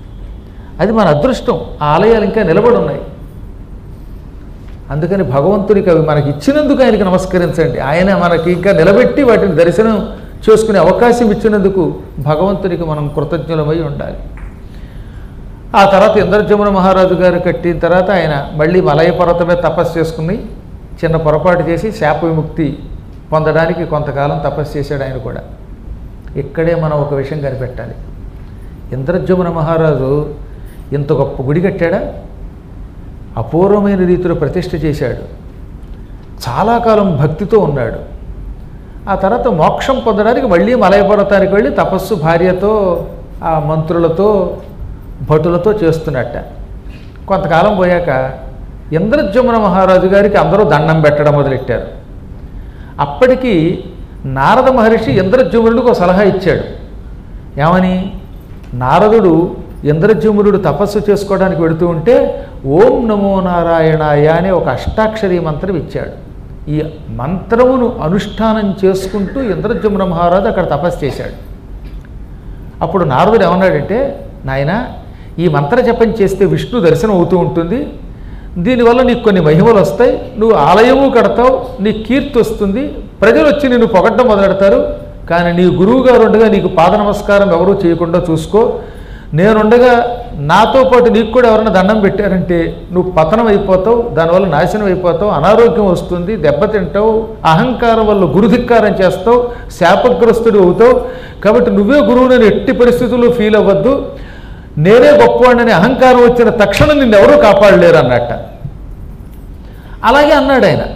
A: అది మన అదృష్టం ఆ ఆలయాలు ఇంకా నిలబడి ఉన్నాయి అందుకని భగవంతుడికి అవి మనకి ఇచ్చినందుకు ఆయనకి నమస్కరించండి ఆయన మనకి ఇంకా నిలబెట్టి వాటిని దర్శనం చేసుకునే అవకాశం ఇచ్చినందుకు భగవంతుడికి మనం కృతజ్ఞులమై ఉండాలి ఆ తర్వాత ఇంద్రజమున మహారాజు గారు కట్టిన తర్వాత ఆయన మళ్ళీ మలయ పర్వతం మీద తపస్సు చేసుకుని చిన్న పొరపాటు చేసి శాప విముక్తి పొందడానికి కొంతకాలం తపస్సు చేశాడు ఆయన కూడా ఇక్కడే మనం ఒక విషయం కనిపెట్టాలి ఇంద్రజమున మహారాజు ఇంత గొప్ప గుడి కట్టాడా అపూర్వమైన రీతిలో ప్రతిష్ఠ చేశాడు చాలా కాలం భక్తితో ఉన్నాడు ఆ తర్వాత మోక్షం పొందడానికి మళ్ళీ మలయ పర్వతానికి వెళ్ళి తపస్సు భార్యతో ఆ మంత్రులతో భటులతో చేస్తున్నట్ట కొంతకాలం పోయాక ఇంద్రజమున మహారాజు గారికి అందరూ దండం పెట్టడం మొదలెట్టారు అప్పటికి నారద మహర్షి ఇంద్రజమునుడికి ఒక సలహా ఇచ్చాడు ఏమని నారదుడు ఇంద్రజమునుడు తపస్సు చేసుకోవడానికి వెడుతూ ఉంటే ఓం నమో నారాయణాయ అనే ఒక అష్టాక్షరీ మంత్రం ఇచ్చాడు ఈ మంత్రమును అనుష్ఠానం చేసుకుంటూ ఇంద్రజమున మహారాజు అక్కడ తపస్సు చేశాడు అప్పుడు నారదుడు ఏమన్నాడంటే నాయన ఈ మంత్ర జపం చేస్తే విష్ణు దర్శనం అవుతూ ఉంటుంది దీనివల్ల నీకు కొన్ని మహిమలు వస్తాయి నువ్వు ఆలయము కడతావు నీ కీర్తి వస్తుంది ప్రజలు వచ్చి నిన్ను పొగడ్డం మొదలెడతారు కానీ నీ గురువు గారు ఉండగా నీకు పాద నమస్కారం ఎవరూ చేయకుండా చూసుకో నేనుండగా నాతో పాటు నీకు కూడా ఎవరైనా దండం పెట్టారంటే నువ్వు పతనం అయిపోతావు దానివల్ల నాశనం అయిపోతావు అనారోగ్యం వస్తుంది దెబ్బతింటావు అహంకారం వల్ల గురుధిక్కారం చేస్తావు శాపగ్రస్తుడు అవుతావు కాబట్టి నువ్వే గురువునని ఎట్టి పరిస్థితుల్లో ఫీల్ అవ్వద్దు నేనే గొప్పవాడిని అహంకారం వచ్చిన తక్షణం నిన్ను ఎవరూ కాపాడలేరు అన్నట్ట అలాగే అన్నాడు ఆయన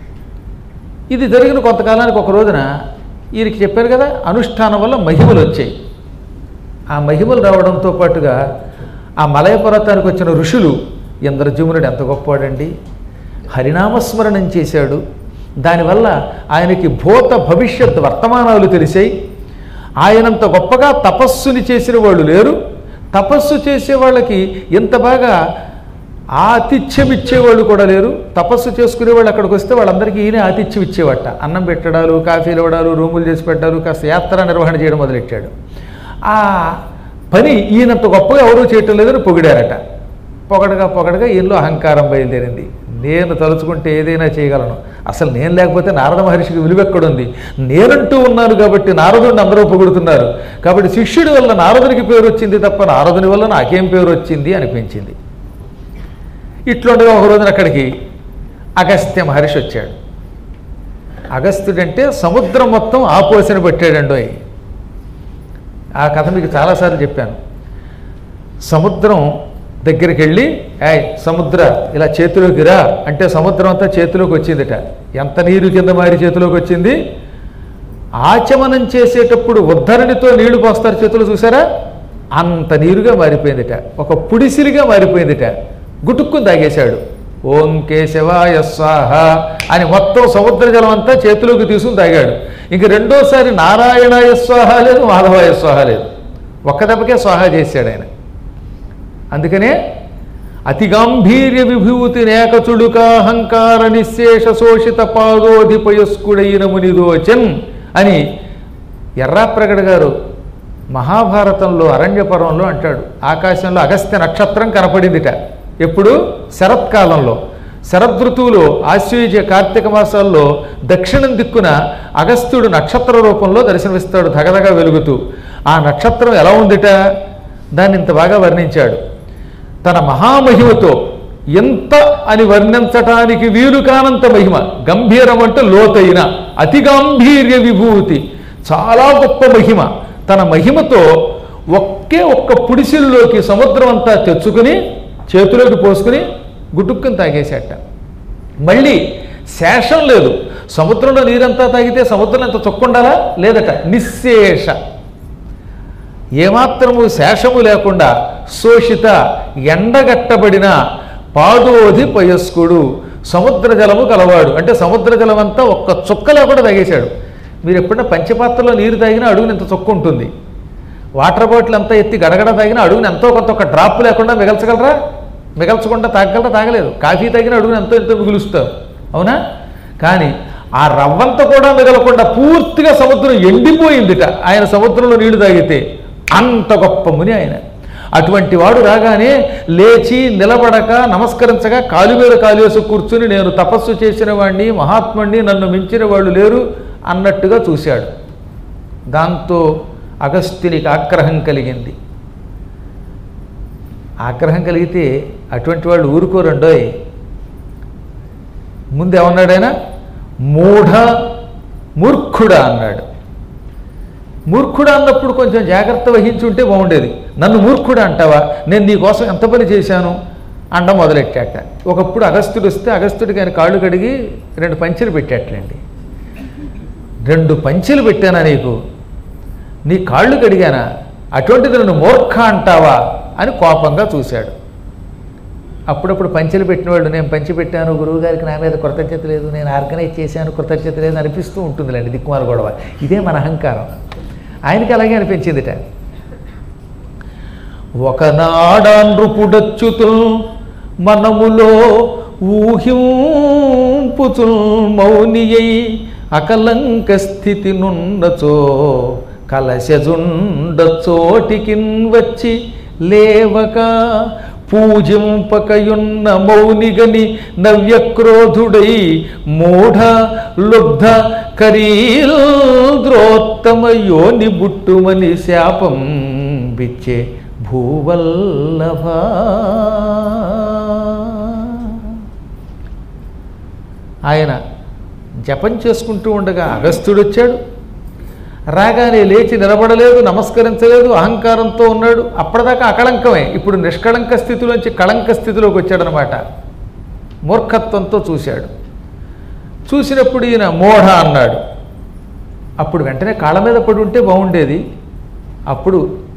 A: ఇది జరిగిన కొంతకాలానికి ఒక రోజున ఈయనకి చెప్పారు కదా అనుష్ఠానం వల్ల మహిమలు వచ్చాయి ఆ మహిమలు రావడంతో పాటుగా ఆ మలయ పర్వతానికి వచ్చిన ఋషులు ఇంద్రజమునుడు ఎంత గొప్పవాడండి హరినామస్మరణం చేశాడు దానివల్ల ఆయనకి భూత భవిష్యత్ వర్తమానాలు తెలిసాయి ఆయనంత గొప్పగా తపస్సుని చేసిన వాళ్ళు లేరు తపస్సు చేసే వాళ్ళకి ఇంత బాగా ఆతిథ్యం ఇచ్చేవాళ్ళు కూడా లేరు తపస్సు చేసుకునే వాళ్ళు అక్కడికి వస్తే వాళ్ళందరికీ ఈయన ఆతిథ్యం ఇచ్చేవట అన్నం పెట్టడాలు కాఫీలు ఇవ్వడాలు రూములు చేసి పెట్టారు కాస్త యాత్ర నిర్వహణ చేయడం మొదలెట్టాడు ఆ పని ఈయనంత గొప్పగా ఎవరూ చేయటం లేదని పొగిడారట పొగడగా పొగడగా ఈయనలో అహంకారం బయలుదేరింది నేను తలుచుకుంటే ఏదైనా చేయగలను అసలు నేను లేకపోతే నారద మహర్షికి విలువెక్కడుంది నేనంటూ ఉన్నాను కాబట్టి నారదుడిని అందరూ పొగుడుతున్నారు కాబట్టి శిష్యుడి వల్ల నారదునికి పేరు వచ్చింది తప్ప నారదుని వల్ల నాకేం పేరు వచ్చింది అనిపించింది ఇట్లుండగా ఒక రోజున అక్కడికి అగస్త్య మహర్షి వచ్చాడు అగస్త్యుడంటే సముద్రం మొత్తం ఆపోసిన పెట్టాడండోయ్ ఆ కథ మీకు చాలాసార్లు చెప్పాను సముద్రం దగ్గరికి వెళ్ళి ఏయ్ సముద్ర ఇలా చేతిలోకి రా అంటే సముద్రం అంతా చేతిలోకి వచ్చిందిట ఎంత నీరు కింద మారి చేతిలోకి వచ్చింది ఆచమనం చేసేటప్పుడు ఉద్ధరణితో నీళ్లు పోస్తారు చేతులు చూసారా అంత నీరుగా మారిపోయిందిట ఒక పుడిసిలిగా మారిపోయిందిట గుటుక్కుని తాగేశాడు ఓం కేశవాయ స్వాహ అని మొత్తం సముద్ర జలం అంతా చేతిలోకి తీసుకుని తాగాడు ఇంక రెండోసారి నారాయణాయ స్వాహ లేదు మాధవాయ స్వాహ లేదు ఒక్క దెబ్బకే స్వాహ చేశాడు ఆయన అందుకనే అతి గాంభీర్య విభూతి నేకచుడుకాహంకార నిశేష శోషిత పాదోధిపయస్కుడైన మునిదోచన్ అని ఎర్రాప్రగడ గారు మహాభారతంలో అరణ్యపర్వంలో అంటాడు ఆకాశంలో అగస్త్య నక్షత్రం కనపడిందిట ఎప్పుడు శరత్కాలంలో శరదృతువులో ఆశ్వయుజ కార్తీక మాసాల్లో దక్షిణం దిక్కున అగస్త్యుడు నక్షత్ర రూపంలో దర్శనమిస్తాడు ధగధగ వెలుగుతూ ఆ నక్షత్రం ఎలా ఉందిట దాన్ని ఇంత బాగా వర్ణించాడు తన మహామహిమతో ఎంత అని వర్ణించటానికి వీలు కానంత మహిమ గంభీరం అంటే లోతైన అతి గాంభీర్య విభూతి చాలా గొప్ప మహిమ తన మహిమతో ఒకే ఒక్క పుడిసిల్లోకి సముద్రం అంతా తెచ్చుకుని చేతిలోకి పోసుకుని గుటుక్కుని తాగేసేట మళ్ళీ శేషం లేదు సముద్రంలో నీరంతా తాగితే సముద్రం ఎంత చొక్కుండాలా లేదట నిశ్శేష ఏమాత్రము శేషము లేకుండా శోషిత ఎండగట్టబడిన పాదోధి పయస్కుడు సముద్ర జలము కలవాడు అంటే సముద్ర జలం అంతా ఒక్క చుక్క లేకుండా తాగేశాడు మీరు ఎప్పుడైనా పంచపాత్రలో నీరు తాగినా అడుగుని ఇంత చుక్క ఉంటుంది వాటర్ బాటిల్ అంతా ఎత్తి గడగడ తాగినా అడుగుని ఎంతో కొంత ఒక డ్రాప్ లేకుండా మిగల్చగలరా మిగల్చకుండా తాగలరా తాగలేదు కాఫీ తాగిన అడుగుని ఎంతో ఎంతో మిగులుస్తారు అవునా కానీ ఆ రవ్వంత కూడా మిగలకుండా పూర్తిగా సముద్రం ఎండిపోయిందిట ఆయన సముద్రంలో నీళ్లు తాగితే అంత గొప్ప ముని ఆయన అటువంటి వాడు రాగానే లేచి నిలబడక నమస్కరించగా కాలు మీద కాలు వేసి కూర్చుని నేను తపస్సు చేసిన వాడిని మహాత్ముడిని నన్ను మించిన వాళ్ళు లేరు అన్నట్టుగా చూశాడు దాంతో అగస్త్యునికి ఆగ్రహం కలిగింది ఆగ్రహం కలిగితే అటువంటి వాళ్ళు ఊరుకోరండోయ్ ముందు ఏమన్నాడైనా మూఢ మూర్ఖుడా అన్నాడు మూర్ఖుడా అన్నప్పుడు కొంచెం జాగ్రత్త వహించి ఉంటే బాగుండేది నన్ను మూర్ఖుడా అంటావా నేను నీ కోసం ఎంత పని చేశాను అండ మొదలెట్టాట ఒకప్పుడు అగస్త్యుడు వస్తే అగస్త్యుడికి ఆయన కాళ్ళు కడిగి రెండు పంచెలు పెట్టాట్లేండి రెండు పంచెలు పెట్టానా నీకు నీ కాళ్ళు కడిగానా అటువంటిది నన్ను మూర్ఖ అంటావా అని కోపంగా చూశాడు అప్పుడప్పుడు పంచెలు పెట్టినవాళ్ళు నేను పంచి పెట్టాను గురువుగారికి నా మీద కృతజ్ఞత లేదు నేను ఆర్గనైజ్ చేశాను కృతజ్ఞత లేదు అనిపిస్తూ ఉంటుందిలేండి దిక్కుమాల గొడవ ఇదే మన అహంకారం ఆయనకి అలాగే అనిపించిందిట ఒకనాడాన్రుపుడచ్చుతు మనములో ఊహింపుతు మౌనియై అకలంక స్థితి నున్నచో కలశజుండచోటికిన్ వచ్చి లేవక పూజింపకయున్న మౌనిగని నవ్యక్రోధుడై మూఢ లుబ్ధ కరీల్ ద్రోత్తమ యోని బుట్టుమని శాపం బిచ్చే భూవల్లభ ఆయన జపం చేసుకుంటూ ఉండగా అగస్త్యుడు వచ్చాడు రాగానే లేచి నిలబడలేదు నమస్కరించలేదు అహంకారంతో ఉన్నాడు అప్పటిదాకా అకళంకమే ఇప్పుడు నిష్కళంక స్థితిలోంచి కళంక స్థితిలోకి వచ్చాడనమాట మూర్ఖత్వంతో చూశాడు చూసినప్పుడు ఈయన మోఢ అన్నాడు అప్పుడు వెంటనే కాళ్ళ మీద పడి ఉంటే బాగుండేది అప్పుడు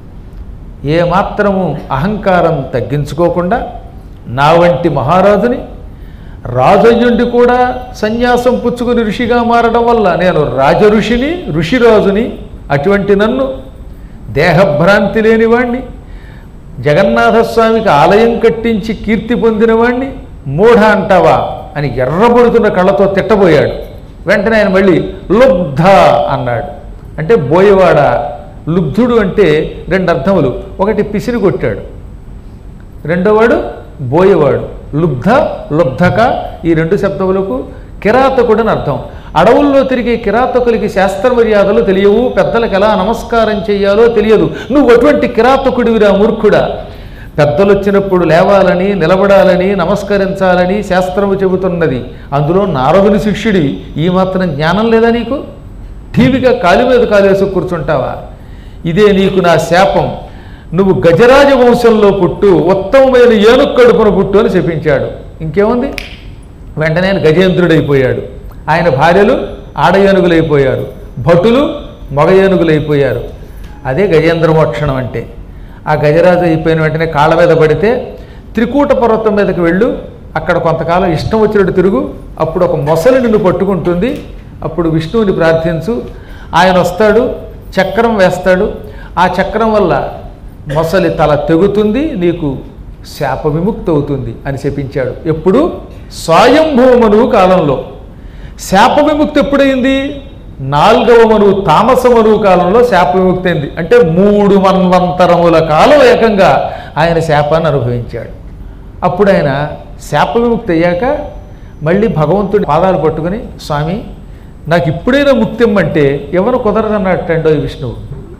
A: ఏమాత్రము అహంకారం తగ్గించుకోకుండా నా వంటి మహారాజుని రాజయ్యుండి కూడా సన్యాసం పుచ్చుకుని ఋషిగా మారడం వల్ల నేను రాజఋషిని ఋషిరాజుని అటువంటి నన్ను దేహభ్రాంతి లేనివాణ్ణి జగన్నాథస్వామికి ఆలయం కట్టించి కీర్తి పొందినవాణ్ణి మూఢ అంటావా అని ఎర్రబడుతున్న కళ్ళతో తిట్టబోయాడు వెంటనే ఆయన మళ్ళీ లుబ్ధ అన్నాడు అంటే బోయవాడ లుబ్ధుడు అంటే రెండు అర్థములు ఒకటి పిసిని కొట్టాడు రెండోవాడు బోయవాడు లుబ్ధ లుబ్ధక ఈ రెండు శబ్దములకు కిరాతకుడని అర్థం అడవుల్లో తిరిగే కిరాతకులకి శాస్త్ర మర్యాదలు తెలియవు పెద్దలకు ఎలా నమస్కారం చేయాలో తెలియదు నువ్వు అటువంటి కిరాతకుడివిరా మూర్ఖుడా పెద్దలు వచ్చినప్పుడు లేవాలని నిలబడాలని నమస్కరించాలని శాస్త్రము చెబుతున్నది అందులో నారదుని శిష్యుడివి ఈ మాత్రం జ్ఞానం లేదా నీకు టీవీగా కాలి మీద కాలేసి కూర్చుంటావా ఇదే నీకు నా శాపం నువ్వు గజరాజ వంశంలో పుట్టు ఉత్తమమైన ఏనుగు కడుపున పుట్టు అని చెప్పించాడు ఇంకేముంది వెంటనే ఆయన గజేంద్రుడైపోయాడు ఆయన భార్యలు ఆడ ఏనుగులైపోయారు భటులు మగ ఏనుగులైపోయారు అదే గజేంద్ర మోక్షణం అంటే ఆ గజరాజు అయిపోయిన వెంటనే కాళ్ళ మీద పడితే త్రికూట పర్వతం మీదకి వెళ్ళు అక్కడ కొంతకాలం ఇష్టం వచ్చినట్టు తిరుగు అప్పుడు ఒక మొసలి నిన్ను పట్టుకుంటుంది అప్పుడు విష్ణువుని ప్రార్థించు ఆయన వస్తాడు చక్రం వేస్తాడు ఆ చక్రం వల్ల మొసలి తల తెగుతుంది నీకు శాప విముక్తి అవుతుంది అని చెప్పించాడు ఎప్పుడు స్వయంభూమనువు కాలంలో శాప విముక్తి ఎప్పుడైంది నాలుగవ మనువు తామస మనువు కాలంలో శాప విముక్తి అయింది అంటే మూడు మన్వంతరముల కాలం ఏకంగా ఆయన శాపాన్ని అనుభవించాడు అప్పుడు ఆయన శాప విముక్తి అయ్యాక మళ్ళీ భగవంతుడి పాదాలు పట్టుకుని స్వామి నాకు ఇప్పుడైనా ముక్తి ఇమ్మంటే ఎవరు కుదరదన్నట్టండో ఈ విష్ణువు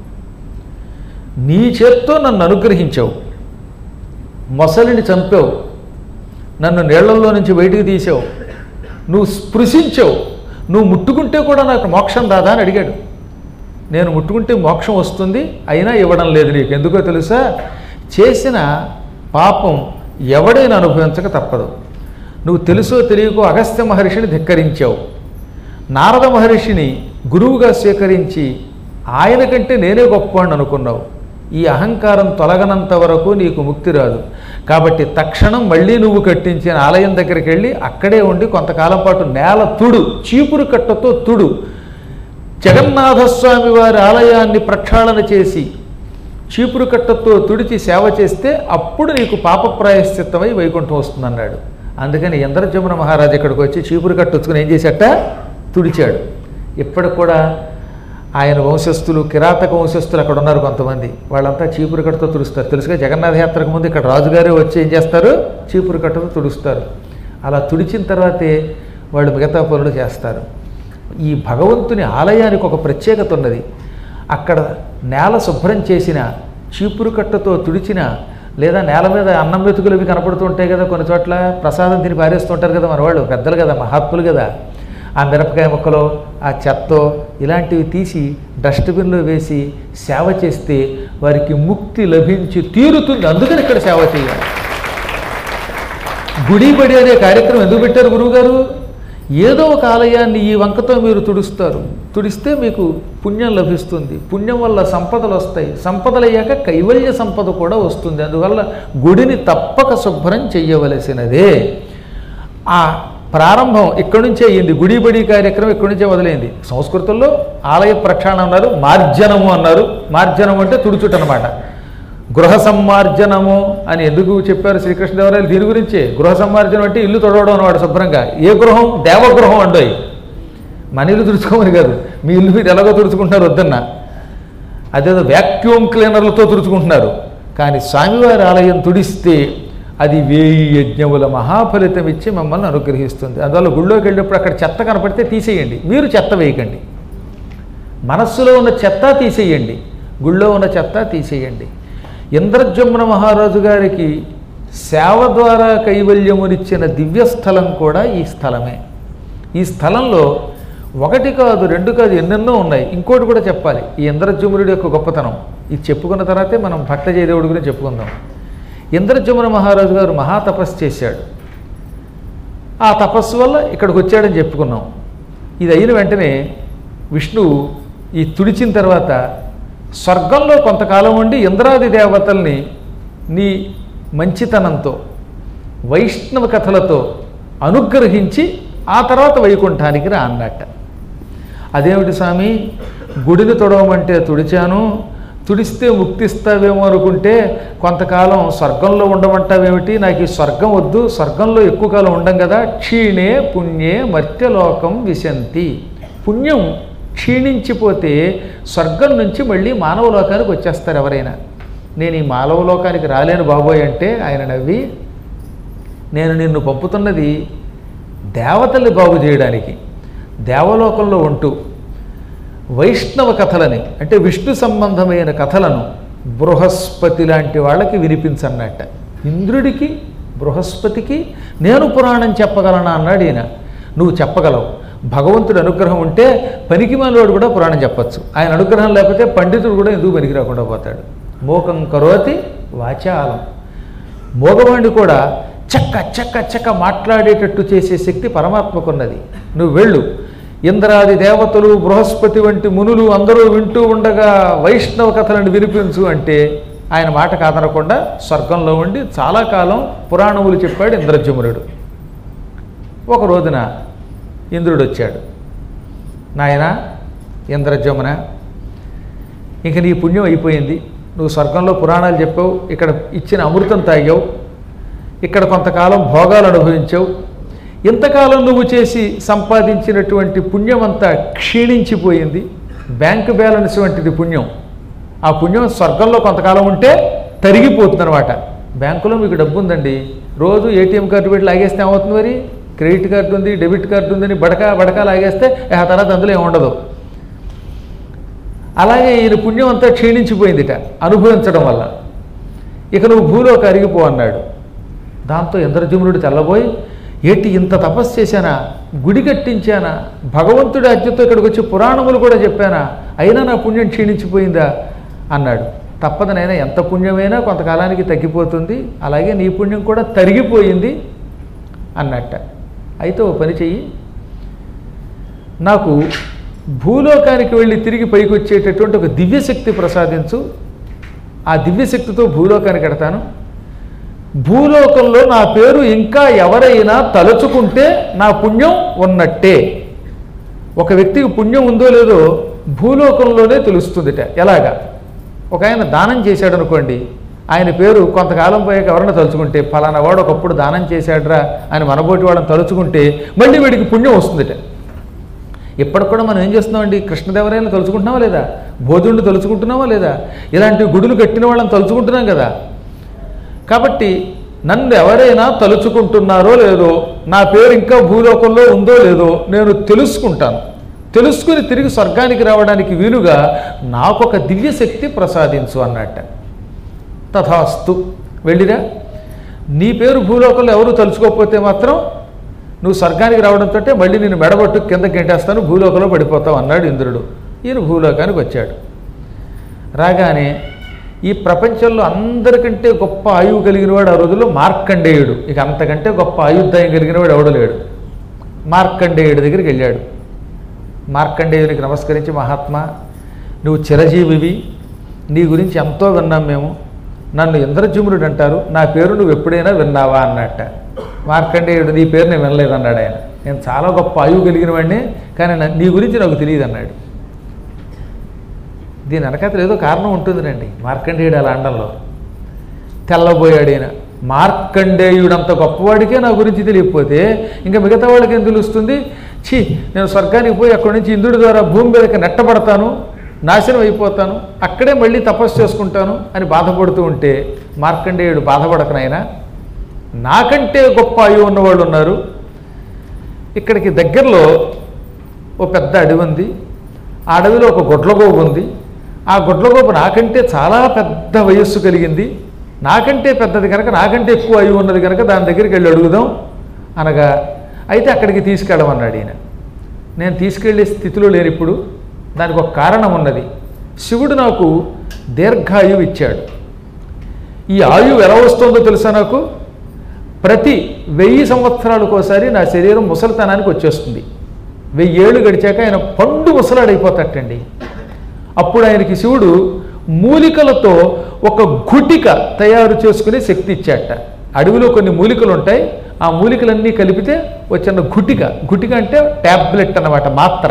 A: నీ చేత్తో నన్ను అనుగ్రహించావు మొసలిని చంపావు నన్ను నీళ్లలో నుంచి బయటికి తీసావు నువ్వు స్పృశించావు నువ్వు ముట్టుకుంటే కూడా నాకు మోక్షం రాదా అని అడిగాడు నేను ముట్టుకుంటే మోక్షం వస్తుంది అయినా ఇవ్వడం లేదు నీకు ఎందుకో తెలుసా చేసిన పాపం ఎవడైనా అనుభవించక తప్పదు నువ్వు తెలుసో తెలియకో అగస్త్య మహర్షిని ధిక్కరించావు నారద మహర్షిని గురువుగా స్వీకరించి ఆయన కంటే నేనే గొప్పవాడిని అనుకున్నావు ఈ అహంకారం తొలగనంత వరకు నీకు ముక్తి రాదు కాబట్టి తక్షణం మళ్ళీ నువ్వు కట్టించిన ఆలయం దగ్గరికి వెళ్ళి అక్కడే ఉండి కొంతకాలం పాటు నేల తుడు చీపురు కట్టతో తుడు జగన్నాథస్వామి వారి ఆలయాన్ని ప్రక్షాళన చేసి చీపురు కట్టతో తుడిచి సేవ చేస్తే అప్పుడు నీకు పాప ప్రాయశ్చిత్తమై వైకుంఠం వస్తుందన్నాడు అందుకని ఇంద్రజమున మహారాజు ఇక్కడికి వచ్చి చీపురు కట్ట వచ్చుకుని ఏం చేశాట తుడిచాడు ఇప్పటికి కూడా ఆయన వంశస్థులు కిరాతక వంశస్థులు అక్కడ ఉన్నారు కొంతమంది వాళ్ళంతా చీపురు కట్టతో తుడుస్తారు తెలుసుగా జగన్నాథ యాత్రకు ముందు ఇక్కడ రాజుగారే వచ్చి ఏం చేస్తారు చీపురు కట్టతో తుడుస్తారు అలా తుడిచిన తర్వాతే వాళ్ళు మిగతా పనులు చేస్తారు ఈ భగవంతుని ఆలయానికి ఒక ప్రత్యేకత ఉన్నది అక్కడ నేల శుభ్రం చేసిన చీపురు కట్టతో తుడిచిన లేదా నేల మీద అన్నం మెతుకులు అవి కనపడుతూ ఉంటాయి కదా కొన్ని చోట్ల ప్రసాదం తిని పారేస్తుంటారు కదా మన వాళ్ళు పెద్దలు కదా మహాత్ములు కదా ఆ మిరపకాయ ముక్కలో ఆ చెత్తో ఇలాంటివి తీసి డస్ట్బిన్లో వేసి సేవ చేస్తే వారికి ముక్తి లభించి తీరుతుంది అందుకని ఇక్కడ సేవ చేయాలి గుడి బడి అనే కార్యక్రమం ఎందుకు పెట్టారు గురువుగారు ఏదో ఒక ఆలయాన్ని ఈ వంకతో మీరు తుడుస్తారు తుడిస్తే మీకు పుణ్యం లభిస్తుంది పుణ్యం వల్ల సంపదలు వస్తాయి సంపదలు అయ్యాక కైవల్య సంపద కూడా వస్తుంది అందువల్ల గుడిని తప్పక శుభ్రం చెయ్యవలసినదే ఆ ప్రారంభం ఇక్కడి నుంచే అయ్యింది గుడి బడి కార్యక్రమం ఇక్కడి నుంచే మొదలైంది సంస్కృతంలో ఆలయ ప్రక్షాళన అన్నారు మార్జనము అన్నారు మార్జనం అంటే తుడుచుట అనమాట గృహ సమ్మార్జనము అని ఎందుకు చెప్పారు శ్రీకృష్ణదేవరాయలు దీని గురించే గృహ సమ్మార్జనం అంటే ఇల్లు తొడవడం అన్నమాట శుభ్రంగా ఏ గృహం దేవగృహం అండోయ్ మన ఇల్లు తుడుచుకోమని కాదు మీ ఇల్లు మీరు ఎలాగో తుడుచుకుంటున్నారు వద్దన్న అదేదో వ్యాక్యూమ్ క్లీనర్లతో తుడుచుకుంటున్నారు కానీ స్వామివారి ఆలయం తుడిస్తే అది వేయి యజ్ఞముల మహాఫలితం ఇచ్చి మమ్మల్ని అనుగ్రహిస్తుంది అందువల్ల గుళ్ళోకి వెళ్ళినప్పుడు అక్కడ చెత్త కనపడితే తీసేయండి మీరు చెత్త వేయకండి మనస్సులో ఉన్న చెత్త తీసేయండి గుళ్ళో ఉన్న చెత్త తీసేయండి ఇంద్రజమున మహారాజు గారికి సేవ ద్వారా కైవల్యమునిచ్చిన దివ్యస్థలం కూడా ఈ స్థలమే ఈ స్థలంలో ఒకటి కాదు రెండు కాదు ఎన్నెన్నో ఉన్నాయి ఇంకోటి కూడా చెప్పాలి ఈ ఇంద్రజమునుడి యొక్క గొప్పతనం ఇది చెప్పుకున్న తర్వాతే మనం భట్ట జయదేవుడి గురించి చెప్పుకుందాం ఇంద్రజమున మహారాజు గారు మహాతపస్సు చేశాడు ఆ తపస్సు వల్ల ఇక్కడికి వచ్చాడని చెప్పుకున్నాం ఇది అయిన వెంటనే విష్ణువు ఈ తుడిచిన తర్వాత స్వర్గంలో కొంతకాలం ఉండి ఇంద్రాది దేవతల్ని నీ మంచితనంతో వైష్ణవ కథలతో అనుగ్రహించి ఆ తర్వాత వైకుంఠానికి రా అన్నట్ట అదేమిటి స్వామి గుడిని తొడవమంటే తుడిచాను తుడిస్తే ముక్తిస్తావేమో అనుకుంటే కొంతకాలం స్వర్గంలో ఉండమంటావేమిటి నాకు ఈ స్వర్గం వద్దు స్వర్గంలో ఎక్కువ కాలం ఉండం కదా క్షీణే పుణ్యే మర్త్యలోకం విశంతి పుణ్యం క్షీణించిపోతే స్వర్గం నుంచి మళ్ళీ మానవ లోకానికి వచ్చేస్తారు ఎవరైనా నేను ఈ మానవ లోకానికి రాలేను బాబోయ్ అంటే ఆయన నవ్వి నేను నిన్ను పంపుతున్నది దేవతల్ని బాగు చేయడానికి దేవలోకంలో ఉంటూ వైష్ణవ కథలని అంటే విష్ణు సంబంధమైన కథలను బృహస్పతి లాంటి వాళ్ళకి వినిపించన్నట్ట ఇంద్రుడికి బృహస్పతికి నేను పురాణం చెప్పగలనా అన్నాడు ఈయన నువ్వు చెప్పగలవు భగవంతుడి అనుగ్రహం ఉంటే పనికి మాలోడు కూడా పురాణం చెప్పచ్చు ఆయన అనుగ్రహం లేకపోతే పండితుడు కూడా ఎందుకు పనికి రాకుండా పోతాడు మోకం కరోతి వాచాలం మోగవాణ్ణి కూడా చక్క చక్క చక్క మాట్లాడేటట్టు చేసే శక్తి పరమాత్మకున్నది నువ్వు వెళ్ళు ఇంద్రాది దేవతలు బృహస్పతి వంటి మునులు అందరూ వింటూ ఉండగా వైష్ణవ కథలను వినిపించు అంటే ఆయన మాట కాదనకుండా స్వర్గంలో ఉండి చాలా కాలం పురాణములు చెప్పాడు ఇంద్రజమునుడు ఒక రోజున ఇంద్రుడు వచ్చాడు నాయన ఇంద్రజమున ఇంక నీ పుణ్యం అయిపోయింది నువ్వు స్వర్గంలో పురాణాలు చెప్పావు ఇక్కడ ఇచ్చిన అమృతం తాగావు ఇక్కడ కొంతకాలం భోగాలు అనుభవించావు ఇంతకాలం నువ్వు చేసి సంపాదించినటువంటి పుణ్యం అంతా క్షీణించిపోయింది బ్యాంక్ బ్యాలెన్స్ వంటిది పుణ్యం ఆ పుణ్యం స్వర్గంలో కొంతకాలం ఉంటే తరిగిపోతుంది అనమాట బ్యాంకులో మీకు డబ్బు ఉందండి రోజు ఏటీఎం కార్డు పెట్టి లాగేస్తే ఏమవుతుంది మరి క్రెడిట్ కార్డు ఉంది డెబిట్ కార్డు ఉందని బడక బడక లాగేస్తే ఆ తర్వాత అందులో ఏముండదు అలాగే ఈయన పుణ్యం అంతా క్షీణించిపోయిందిట అనుభవించడం వల్ల ఇక నువ్వు భూలోకి అరిగిపో అన్నాడు దాంతో ఇంద్రజమునుడు తెల్లబోయి ఏంటి ఇంత తపస్సు చేశానా గుడి కట్టించానా భగవంతుడి అజ్ఞతో ఇక్కడికి వచ్చి పురాణములు కూడా చెప్పానా అయినా నా పుణ్యం క్షీణించిపోయిందా అన్నాడు తప్పదనైనా ఎంత పుణ్యమైనా కొంతకాలానికి తగ్గిపోతుంది అలాగే నీ పుణ్యం కూడా తరిగిపోయింది అన్నట్ట అయితే ఓ పని చెయ్యి నాకు భూలోకానికి వెళ్ళి తిరిగి పైకి వచ్చేటటువంటి ఒక దివ్యశక్తి ప్రసాదించు ఆ దివ్యశక్తితో భూలోకానికి ఎడతాను భూలోకంలో నా పేరు ఇంకా ఎవరైనా తలుచుకుంటే నా పుణ్యం ఉన్నట్టే ఒక వ్యక్తికి పుణ్యం ఉందో లేదో భూలోకంలోనే తెలుస్తుందిట ఎలాగా ఒక ఆయన దానం చేశాడు అనుకోండి ఆయన పేరు కొంతకాలం పోయాక ఎవరైనా తలుచుకుంటే ఫలానా వాడు ఒకప్పుడు దానం చేశాడురా అని మనబోటి వాళ్ళని తలుచుకుంటే మళ్ళీ వీడికి పుణ్యం వస్తుందిట ఇప్పటికి కూడా మనం ఏం చేస్తున్నామండి కృష్ణదేవరాయలను తలుచుకుంటున్నావా లేదా బోధుడిని తలుచుకుంటున్నావా లేదా ఇలాంటి గుడులు కట్టిన వాళ్ళని తలుచుకుంటున్నాం కదా కాబట్టి నన్ను ఎవరైనా తలుచుకుంటున్నారో లేదో నా పేరు ఇంకా భూలోకంలో ఉందో లేదో నేను తెలుసుకుంటాను తెలుసుకుని తిరిగి స్వర్గానికి రావడానికి వీలుగా నాకొక దివ్యశక్తి ప్రసాదించు అన్నట్ట తథాస్తు వెళ్ళిరా నీ పేరు భూలోకంలో ఎవరు తలుచుకోకపోతే మాత్రం నువ్వు స్వర్గానికి రావడంతో మళ్ళీ నేను మెడబట్టు కింద గెంటేస్తాను భూలోకంలో పడిపోతావు అన్నాడు ఇంద్రుడు ఈయన భూలోకానికి వచ్చాడు రాగానే ఈ ప్రపంచంలో అందరికంటే గొప్ప ఆయువు కలిగిన వాడు ఆ రోజుల్లో మార్కండేయుడు ఇక అంతకంటే గొప్ప ఆయుర్దాయం కలిగిన వాడు ఎవడు లేడు మార్కండేయుడి దగ్గరికి వెళ్ళాడు మార్కండేయునికి నమస్కరించి మహాత్మా నువ్వు చిరజీవివి నీ గురించి ఎంతో విన్నాం మేము నన్ను ఇంద్రజుమునుడు అంటారు నా పేరు నువ్వు ఎప్పుడైనా విన్నావా అన్నట్ట మార్కండేయుడు నీ పేరు నేను వినలేదు అన్నాడు ఆయన నేను చాలా గొప్ప ఆయువు కలిగిన వాడిని కానీ నా- నీ గురించి నాకు తెలియదు అన్నాడు దీని వెనకాతలు ఏదో కారణం ఉంటుందినండి మార్కండేయుడు అలా అండంలో తెల్లబోయాడు ఈయన మార్కండేయుడు అంత గొప్పవాడికే నా గురించి తెలియకపోతే ఇంకా మిగతా వాళ్ళకి ఏం తెలుస్తుంది ఛీ నేను స్వర్గానికి పోయి అక్కడి నుంచి ఇంద్రుడి ద్వారా భూమి మీదకి నెట్టబడతాను నాశనం అయిపోతాను అక్కడే మళ్ళీ తపస్సు చేసుకుంటాను అని బాధపడుతూ ఉంటే మార్కండేయుడు బాధపడకనైనా నాకంటే గొప్ప ఆయువు ఉన్నవాళ్ళు ఉన్నారు ఇక్కడికి దగ్గరలో ఓ పెద్ద అడవి ఉంది ఆ అడవిలో ఒక గొడ్లగోవు ఉంది ఆ గుడ్లగోప నాకంటే చాలా పెద్ద వయస్సు కలిగింది నాకంటే పెద్దది కనుక నాకంటే ఎక్కువ అయి ఉన్నది కనుక దాని దగ్గరికి వెళ్ళి అడుగుదాం అనగా అయితే అక్కడికి తీసుకెళ్ళమన్నాడు ఈయన నేను తీసుకెళ్లే స్థితిలో లేని ఇప్పుడు దానికి ఒక కారణం ఉన్నది శివుడు నాకు దీర్ఘాయువు ఇచ్చాడు ఈ ఆయువు ఎలా వస్తుందో తెలుసా నాకు ప్రతి వెయ్యి సంవత్సరాలకు ఒకసారి నా శరీరం ముసలితనానికి వచ్చేస్తుంది వెయ్యి ఏళ్ళు గడిచాక ఆయన పండు ముసలాడైపోతాటండి అప్పుడు ఆయనకి శివుడు మూలికలతో ఒక గుటిక తయారు చేసుకునే శక్తి ఇచ్చాట అడవిలో కొన్ని మూలికలు ఉంటాయి ఆ మూలికలన్నీ కలిపితే వచ్చిన గుటిక గుటిక అంటే ట్యాబ్లెట్ అన్నమాట మాత్ర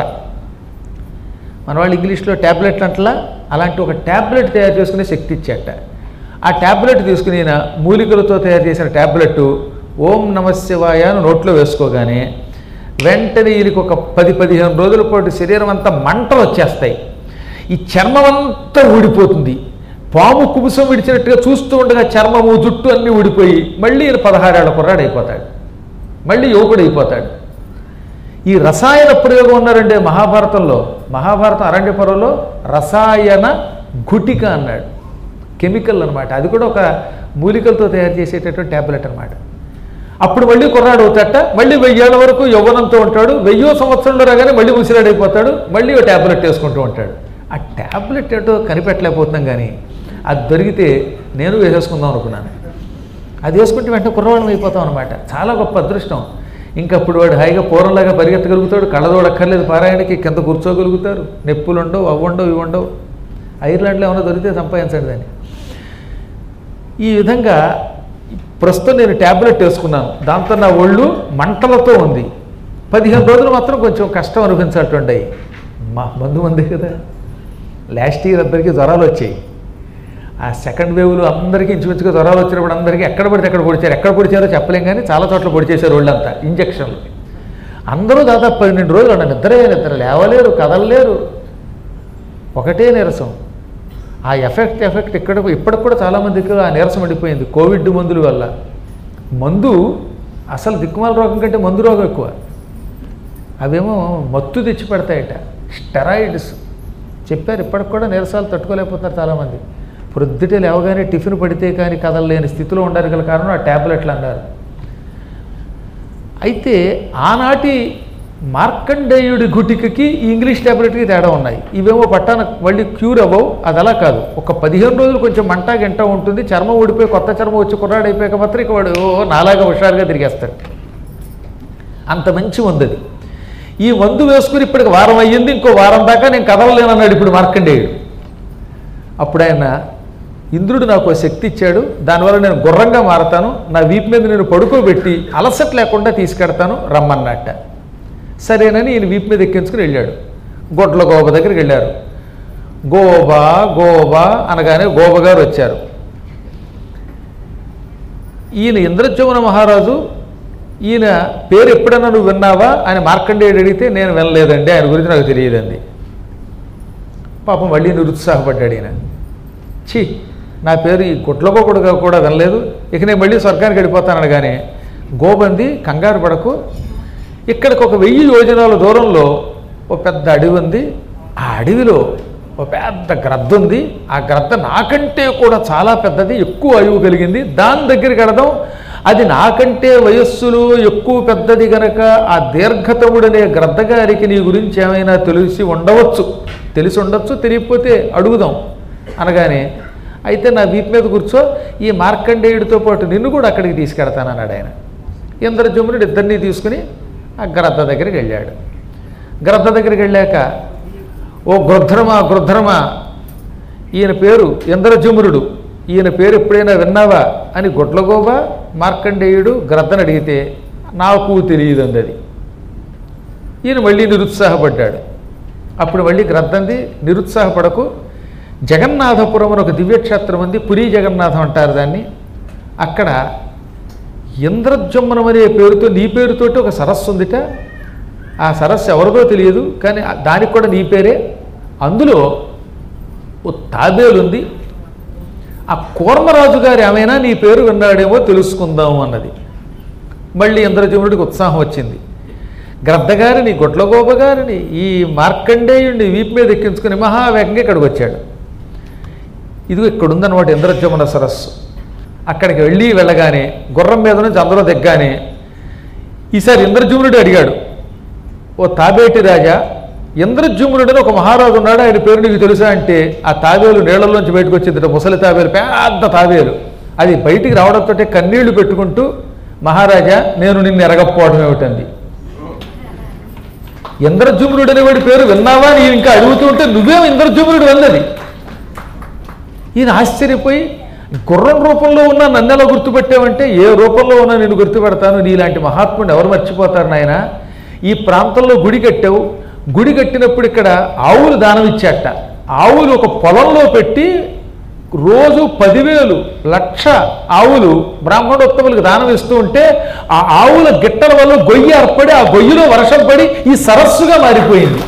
A: మన వాళ్ళు ఇంగ్లీష్లో ట్యాబ్లెట్ అంటలా అలాంటి ఒక ట్యాబ్లెట్ తయారు చేసుకునే శక్తి ఇచ్చాట ఆ ట్యాబ్లెట్ తీసుకుని ఈయన మూలికలతో తయారు చేసిన ట్యాబ్లెట్ ఓం నమశివాయ అని నోట్లో వేసుకోగానే వెంటనే ఈయనకి ఒక పది పదిహేను రోజుల పాటు శరీరం అంతా మంటలు వచ్చేస్తాయి ఈ చర్మం అంతా ఊడిపోతుంది పాము కుబుసం విడిచినట్టుగా చూస్తూ ఉండగా చర్మము జుట్టు అన్నీ ఊడిపోయి మళ్ళీ ఈయన పదహారేళ్ల కుర్రాడు అయిపోతాడు మళ్ళీ యువకుడు అయిపోతాడు ఈ రసాయన ప్రయోగం ఉన్నారంటే మహాభారతంలో మహాభారతం అరణ్యపర్వంలో రసాయన గుటిక అన్నాడు కెమికల్ అనమాట అది కూడా ఒక మూలికలతో తయారు చేసేటటువంటి ట్యాబ్లెట్ అనమాట అప్పుడు మళ్ళీ కుర్రాడు అవుతాట మళ్ళీ వెయ్యేళ్ళ వరకు యవ్వనంతో ఉంటాడు వెయ్యో సంవత్సరంలో రాగానే మళ్ళీ ముసిరాడైపోతాడు మళ్ళీ ఓ ట్యాబ్లెట్ వేసుకుంటూ ఉంటాడు ఆ ట్యాబ్లెట్ ఏంటో కనిపెట్టలేకపోతున్నాం కానీ అది దొరికితే నేను వేసేసుకుందాం అనుకున్నాను అది వేసుకుంటే వెంటనే కుర్రవాళ్ళం అయిపోతాం అనమాట చాలా గొప్ప అదృష్టం ఇంకా అప్పుడు వాడు హాయిగా పూర్వంలాగా పరిగెత్తగలుగుతాడు కళ్ళదోడక్కర్లేదు పారాయణకి కింద కూర్చోగలుగుతారు నొప్పులు ఉండవు అవ్వండవు ఇవి ఉండవు ఐర్లాండ్లో ఏమైనా దొరికితే సంపాదించండి దాన్ని ఈ విధంగా ప్రస్తుతం నేను ట్యాబ్లెట్ వేసుకున్నాను దాంతో నా ఒళ్ళు మంటలతో ఉంది పదిహేను రోజులు మాత్రం కొంచెం కష్టం అనిపించాలండి మా మందు మందే కదా లాస్ట్ ఇయర్ అందరికీ జ్వరాలు వచ్చాయి ఆ సెకండ్ వేవ్లో అందరికీ ఇంచుమించుగా జ్వరాలు వచ్చినప్పుడు అందరికీ ఎక్కడ పడితే ఎక్కడ పొడిచారు ఎక్కడ పొడిచారో చెప్పలేం కానీ చాలా చోట్ల పొడిచేశారు ఒళ్ళంతా ఇంజక్షన్లు అందరూ దాదాపు పన్నెండు రోజులు అన్న నిద్రే నిద్ర లేవలేరు కదలలేరు ఒకటే నీరసం ఆ ఎఫెక్ట్ ఎఫెక్ట్ ఇక్కడ ఇప్పటికి కూడా చాలామందికి ఆ నీరసం ఉండిపోయింది కోవిడ్ మందుల వల్ల మందు అసలు దిక్కుమాల రోగం కంటే మందు రోగం ఎక్కువ అవేమో మత్తు తెచ్చి పెడతాయట స్టెరాయిడ్స్ చెప్పారు ఇప్పటికి కూడా నీరసాలు తట్టుకోలేకపోతున్నారు చాలామంది ప్రొద్దుటే లేవగానే టిఫిన్ పడితే కానీ కదలలేని స్థితిలో ఉండాలి గల కారణం ఆ ట్యాబ్లెట్లు అన్నారు అయితే ఆనాటి మార్కండేయుడి గుటికకి ఈ ఇంగ్లీష్ ట్యాబ్లెట్కి తేడా ఉన్నాయి ఇవేమో పట్టాన మళ్ళీ క్యూర్ అవ్వవు అది అలా కాదు ఒక పదిహేను రోజులు కొంచెం మంట గంట ఉంటుంది చర్మం ఊడిపోయి కొత్త చర్మం వచ్చి కుర్రాడు అయిపోయాక మాత్రం ఇక వాడు ఓ నాలాగా హుషారుగా తిరిగేస్తాడు అంత మంచి మందు అది ఈ మందు వేసుకుని ఇప్పటికి వారం అయ్యింది ఇంకో వారం దాకా నేను కదలలేనన్నాడు ఇప్పుడు మార్కండేయుడు అప్పుడు ఆయన ఇంద్రుడు నాకు ఒక శక్తి ఇచ్చాడు దానివల్ల నేను గుర్రంగా మారతాను నా వీపు మీద నేను పడుకోబెట్టి అలసట లేకుండా తీసుకెడతాను రమ్మన్నట్ట సరేనని ఈయన వీపు మీద ఎక్కించుకుని వెళ్ళాడు గొడ్ల గోబ దగ్గరికి వెళ్ళారు గోబా గోబా అనగానే గోబ గారు వచ్చారు ఈయన ఇంద్రజమున మహారాజు ఈయన పేరు ఎప్పుడన్నా నువ్వు విన్నావా అని మార్కండేయుడు అడిగితే నేను వినలేదండి ఆయన గురించి నాకు తెలియదండి పాపం మళ్ళీ నిరుత్సాహపడ్డాడు ఈయన ఛీ నా పేరు ఈ గుడ్లగోకుడుగా కూడా వినలేదు ఇక నేను మళ్ళీ స్వర్గానికి వెళ్ళిపోతాను కానీ గోబంది కంగారు పడకు ఇక్కడికి ఒక వెయ్యి యోజనాల దూరంలో ఒక పెద్ద అడవి ఉంది ఆ అడవిలో ఒక పెద్ద గ్రద్ద ఉంది ఆ గ్రద్ద నాకంటే కూడా చాలా పెద్దది ఎక్కువ అయువు కలిగింది దాని దగ్గరికి వెళదాం అది నాకంటే వయస్సులో ఎక్కువ పెద్దది గనక ఆ దీర్ఘతముడనే గ్రద్ద గారికి నీ గురించి ఏమైనా తెలిసి ఉండవచ్చు తెలిసి ఉండొచ్చు తెలియకపోతే అడుగుదాం అనగానే అయితే నా వీపు మీద కూర్చో ఈ మార్కండేయుడితో పాటు నిన్ను కూడా అక్కడికి తీసుకెడతానన్నాడు ఆయన ఇంద్రజమునుడు ఇద్దరిని తీసుకుని ఆ గ్రద్ద దగ్గరికి వెళ్ళాడు గ్రద్ద దగ్గరికి వెళ్ళాక ఓ గృధ్రమా గృధ్రమా ఈయన పేరు ఇంద్రజమునుడు ఈయన పేరు ఎప్పుడైనా విన్నావా అని గుడ్లగోబ మార్కండేయుడు గ్రద్దను అడిగితే నాకు తెలియదు అది ఈయన మళ్ళీ నిరుత్సాహపడ్డాడు అప్పుడు మళ్ళీ గ్రద్దంది నిరుత్సాహపడకు జగన్నాథపురం అని ఒక దివ్యక్షేత్రం ఉంది పురీ జగన్నాథం అంటారు దాన్ని అక్కడ ఇంద్రజమ్మనం అనే పేరుతో నీ పేరుతోటి ఒక సరస్సు ఉందిట ఆ సరస్సు ఎవరిదో తెలియదు కానీ దానికి కూడా నీ పేరే అందులో ఓ తాబేలు ఉంది ఆ కూర్మరాజు గారు ఏమైనా నీ పేరు విన్నాడేమో తెలుసుకుందాం అన్నది మళ్ళీ ఇంద్రజమునుడికి ఉత్సాహం వచ్చింది గ్రద్దగారిని గొడ్లగోప గారిని ఈ మార్కండేయుడిని వీపు మీద ఎక్కించుకుని మహావేగంగా ఇక్కడికి వచ్చాడు ఇదిగో ఇక్కడ ఉందన్నమాట ఇంద్రజమున సరస్సు అక్కడికి వెళ్ళి వెళ్ళగానే గుర్రం మీద నుంచి అందరూ దిగ్గానే ఈసారి ఇంద్రజమునుడు అడిగాడు ఓ తాబేటి రాజా ఇంద్రజుమ్నుడని ఒక మహారాజు ఉన్నాడు ఆయన పేరు నీకు తెలుసా అంటే ఆ తాబేలు నీళ్ళల్లోంచి బయటకు వచ్చింది ముసలి తాబేలు పెద్ద తాబేలు అది బయటికి రావడంతో కన్నీళ్లు పెట్టుకుంటూ మహారాజా నేను నిన్ను ఎరగకపోవడం ఏమిటంది ఇంద్రజుమ్నుడు అనేవాడి పేరు విన్నావా అని ఈయన ఇంకా అడుగుతూ ఉంటే నువ్వేం ఇంద్రజుమ్నుడు అన్నది ఈయన ఆశ్చర్యపోయి గుర్రం రూపంలో ఉన్న నన్ను ఎలా గుర్తుపెట్టావంటే ఏ రూపంలో ఉన్నా నేను గుర్తుపెడతాను నీలాంటి మహాత్ముడిని ఎవరు మర్చిపోతారు నాయన ఈ ప్రాంతంలో గుడి కట్టావు గుడి కట్టినప్పుడు ఇక్కడ ఆవులు దానం ఇచ్చాట ఆవులు ఒక పొలంలో పెట్టి రోజు పదివేలు లక్ష ఆవులు బ్రాహ్మణోత్తములకు దానం ఇస్తూ ఉంటే ఆ ఆవుల గిట్టల వల్ల గొయ్యి ఏర్పడి ఆ గొయ్యిలో వర్షం పడి ఈ సరస్సుగా మారిపోయింది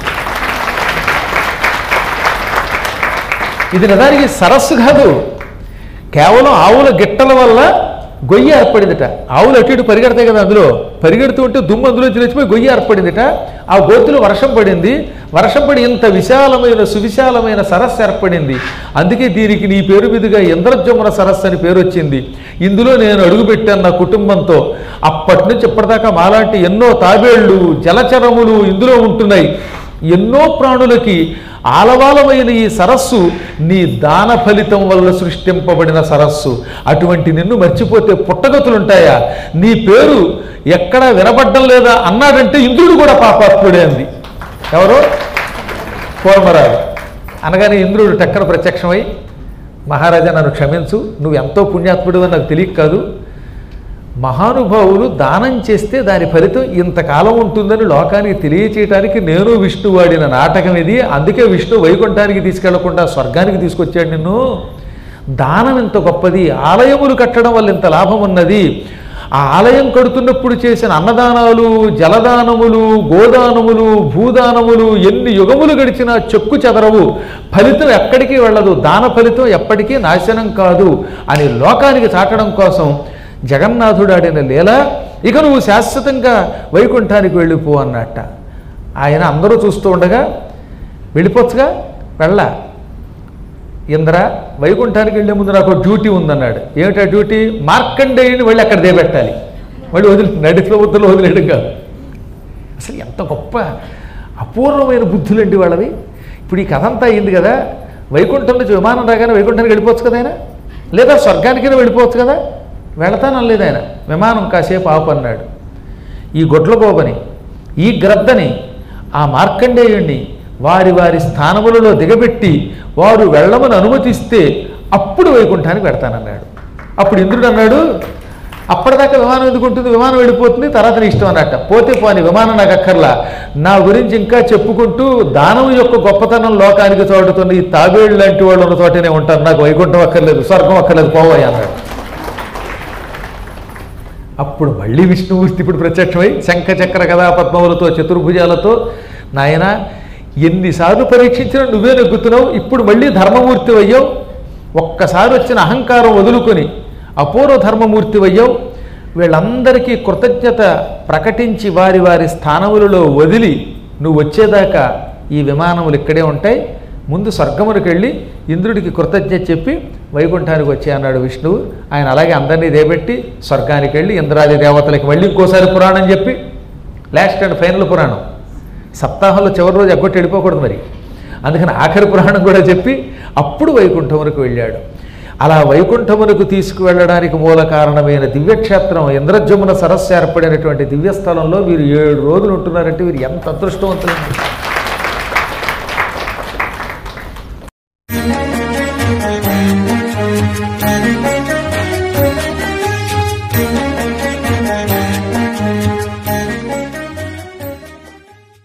A: ఇది నిజానికి సరస్సు కాదు కేవలం ఆవుల గిట్టల వల్ల గొయ్యి ఏర్పడిందిట ఆవులు అటు ఇటు పరిగెడతాయి కదా అందులో పరిగెడుతూ ఉంటే దుమ్ము అందులో లేచిపోయి గొయ్యి ఏర్పడిందిట ఆ గోతులో వర్షం పడింది వర్షం పడి ఇంత విశాలమైన సువిశాలమైన సరస్సు ఏర్పడింది అందుకే దీనికి నీ పేరు మీదుగా ఇంద్రజమున సరస్సు అని పేరు వచ్చింది ఇందులో నేను అడుగుపెట్టాను నా కుటుంబంతో అప్పటి నుంచి ఇప్పటిదాకా మాలాంటి ఎన్నో తాబేళ్లు జలచరములు ఇందులో ఉంటున్నాయి ఎన్నో ప్రాణులకి ఆలవాలమైన ఈ సరస్సు నీ దాన ఫలితం వల్ల సృష్టింపబడిన సరస్సు అటువంటి నిన్ను మర్చిపోతే పుట్టగతులుంటాయా నీ పేరు ఎక్కడా వినబడ్డం లేదా అన్నాడంటే ఇంద్రుడు కూడా పాపాత్ముడే అంది ఎవరు కూర్మరాజు అనగానే ఇంద్రుడు టక్కన ప్రత్యక్షమై మహారాజా నన్ను క్షమించు నువ్వు ఎంతో పుణ్యాత్ముడు నాకు తెలియక కాదు మహానుభావులు దానం చేస్తే దాని ఫలితం ఇంతకాలం ఉంటుందని లోకానికి తెలియచేయటానికి నేను విష్ణు వాడిన నాటకం ఇది అందుకే విష్ణు వైకుంఠానికి తీసుకెళ్లకుండా స్వర్గానికి తీసుకొచ్చాడు నిన్ను దానం ఇంత గొప్పది ఆలయములు కట్టడం వల్ల ఇంత లాభం ఉన్నది ఆ ఆలయం కడుతున్నప్పుడు చేసిన అన్నదానాలు జలదానములు గోదానములు భూదానములు ఎన్ని యుగములు గడిచినా చెక్కు చెదరవు ఫలితం ఎక్కడికి వెళ్ళదు దాన ఫలితం ఎప్పటికీ నాశనం కాదు అని లోకానికి చాటడం కోసం జగన్నాథుడు ఆడిన లీల ఇక నువ్వు శాశ్వతంగా వైకుంఠానికి వెళ్ళిపో అన్నట్ట ఆయన అందరూ చూస్తూ ఉండగా వెళ్ళిపోవచ్చుగా వెళ్ళ ఇంద్ర వైకుంఠానికి వెళ్ళే ముందు నాకు డ్యూటీ ఉందన్నాడు ఏమిటా డ్యూటీ మార్కండేయుని వెళ్ళి అక్కడ దేబెట్టాలి మళ్ళీ వదిలి నడిపి వద్దులు వదిలేయడం కాదు అసలు ఎంత గొప్ప అపూర్వమైన బుద్ధులండి వాళ్ళవి ఇప్పుడు ఈ కథ అంతా అయింది కదా వైకుంఠం నుంచి విమానం రాగానే వైకుంఠానికి వెళ్ళిపోవచ్చు కదా ఆయన లేదా స్వర్గానికైనా వెళ్ళిపోవచ్చు కదా వెళతానలేదు ఆయన విమానం కాసేపు ఆపు అన్నాడు ఈ గొడ్లగోబని ఈ గ్రద్దని ఆ మార్కండేయుణ్ణి వారి వారి స్థానములలో దిగబెట్టి వారు వెళ్ళమని అనుమతిస్తే అప్పుడు వైకుంఠానికి పెడతానన్నాడు అప్పుడు ఇంద్రుడు అన్నాడు అప్పటిదాకా విమానం ఎందుకు ఉంటుంది విమానం వెళ్ళిపోతుంది తర్వాత నీ ఇష్టం అన్నట్ట పోతే పోని విమానం నాకు అక్కర్లా నా గురించి ఇంకా చెప్పుకుంటూ దానం యొక్క గొప్పతనం లోకానికి చోటుతున్న ఈ తాబేళ్ళు లాంటి వాళ్ళు ఉన్న చోటనే ఉంటారు నాకు వైకుంఠం అక్కర్లేదు స్వర్గం అక్కర్లేదు పోవాయి అన్నాడు అప్పుడు మళ్ళీ విష్ణుమూర్తి ఇప్పుడు ప్రత్యక్షమై శంఖ చక్ర కథా పద్మములతో చతుర్భుజాలతో నాయన ఎన్నిసార్లు పరీక్షించినా నువ్వే నెగ్గుతున్నావు ఇప్పుడు మళ్ళీ ధర్మమూర్తి అయ్యావు ఒక్కసారి వచ్చిన అహంకారం వదులుకొని అపూర్వ ధర్మమూర్తి అయ్యావు వీళ్ళందరికీ కృతజ్ఞత ప్రకటించి వారి వారి స్థానములలో వదిలి నువ్వు వచ్చేదాకా ఈ విమానములు ఇక్కడే ఉంటాయి ముందు స్వర్గమునికి వెళ్ళి ఇంద్రుడికి కృతజ్ఞత చెప్పి వైకుంఠానికి వచ్చే అన్నాడు విష్ణువు ఆయన అలాగే అందరినీ దేబెట్టి స్వర్గానికి వెళ్ళి ఇంద్రాది దేవతలకి మళ్ళీ ఇంకోసారి పురాణం చెప్పి లాస్ట్ అండ్ ఫైనల్ పురాణం సప్తాహంలో చివరి రోజు ఎగ్గొట్టి వెళ్ళిపోకూడదు మరి అందుకని ఆఖరి పురాణం కూడా చెప్పి అప్పుడు వైకుంఠమునకు వెళ్ళాడు అలా వైకుంఠమునకు తీసుకువెళ్ళడానికి మూల కారణమైన దివ్యక్షేత్రం ఇంద్రజమున సరస్సు ఏర్పడినటువంటి దివ్యస్థలంలో వీరు ఏడు రోజులు ఉంటున్నారంటే వీరు ఎంత అదృష్టవంతులండి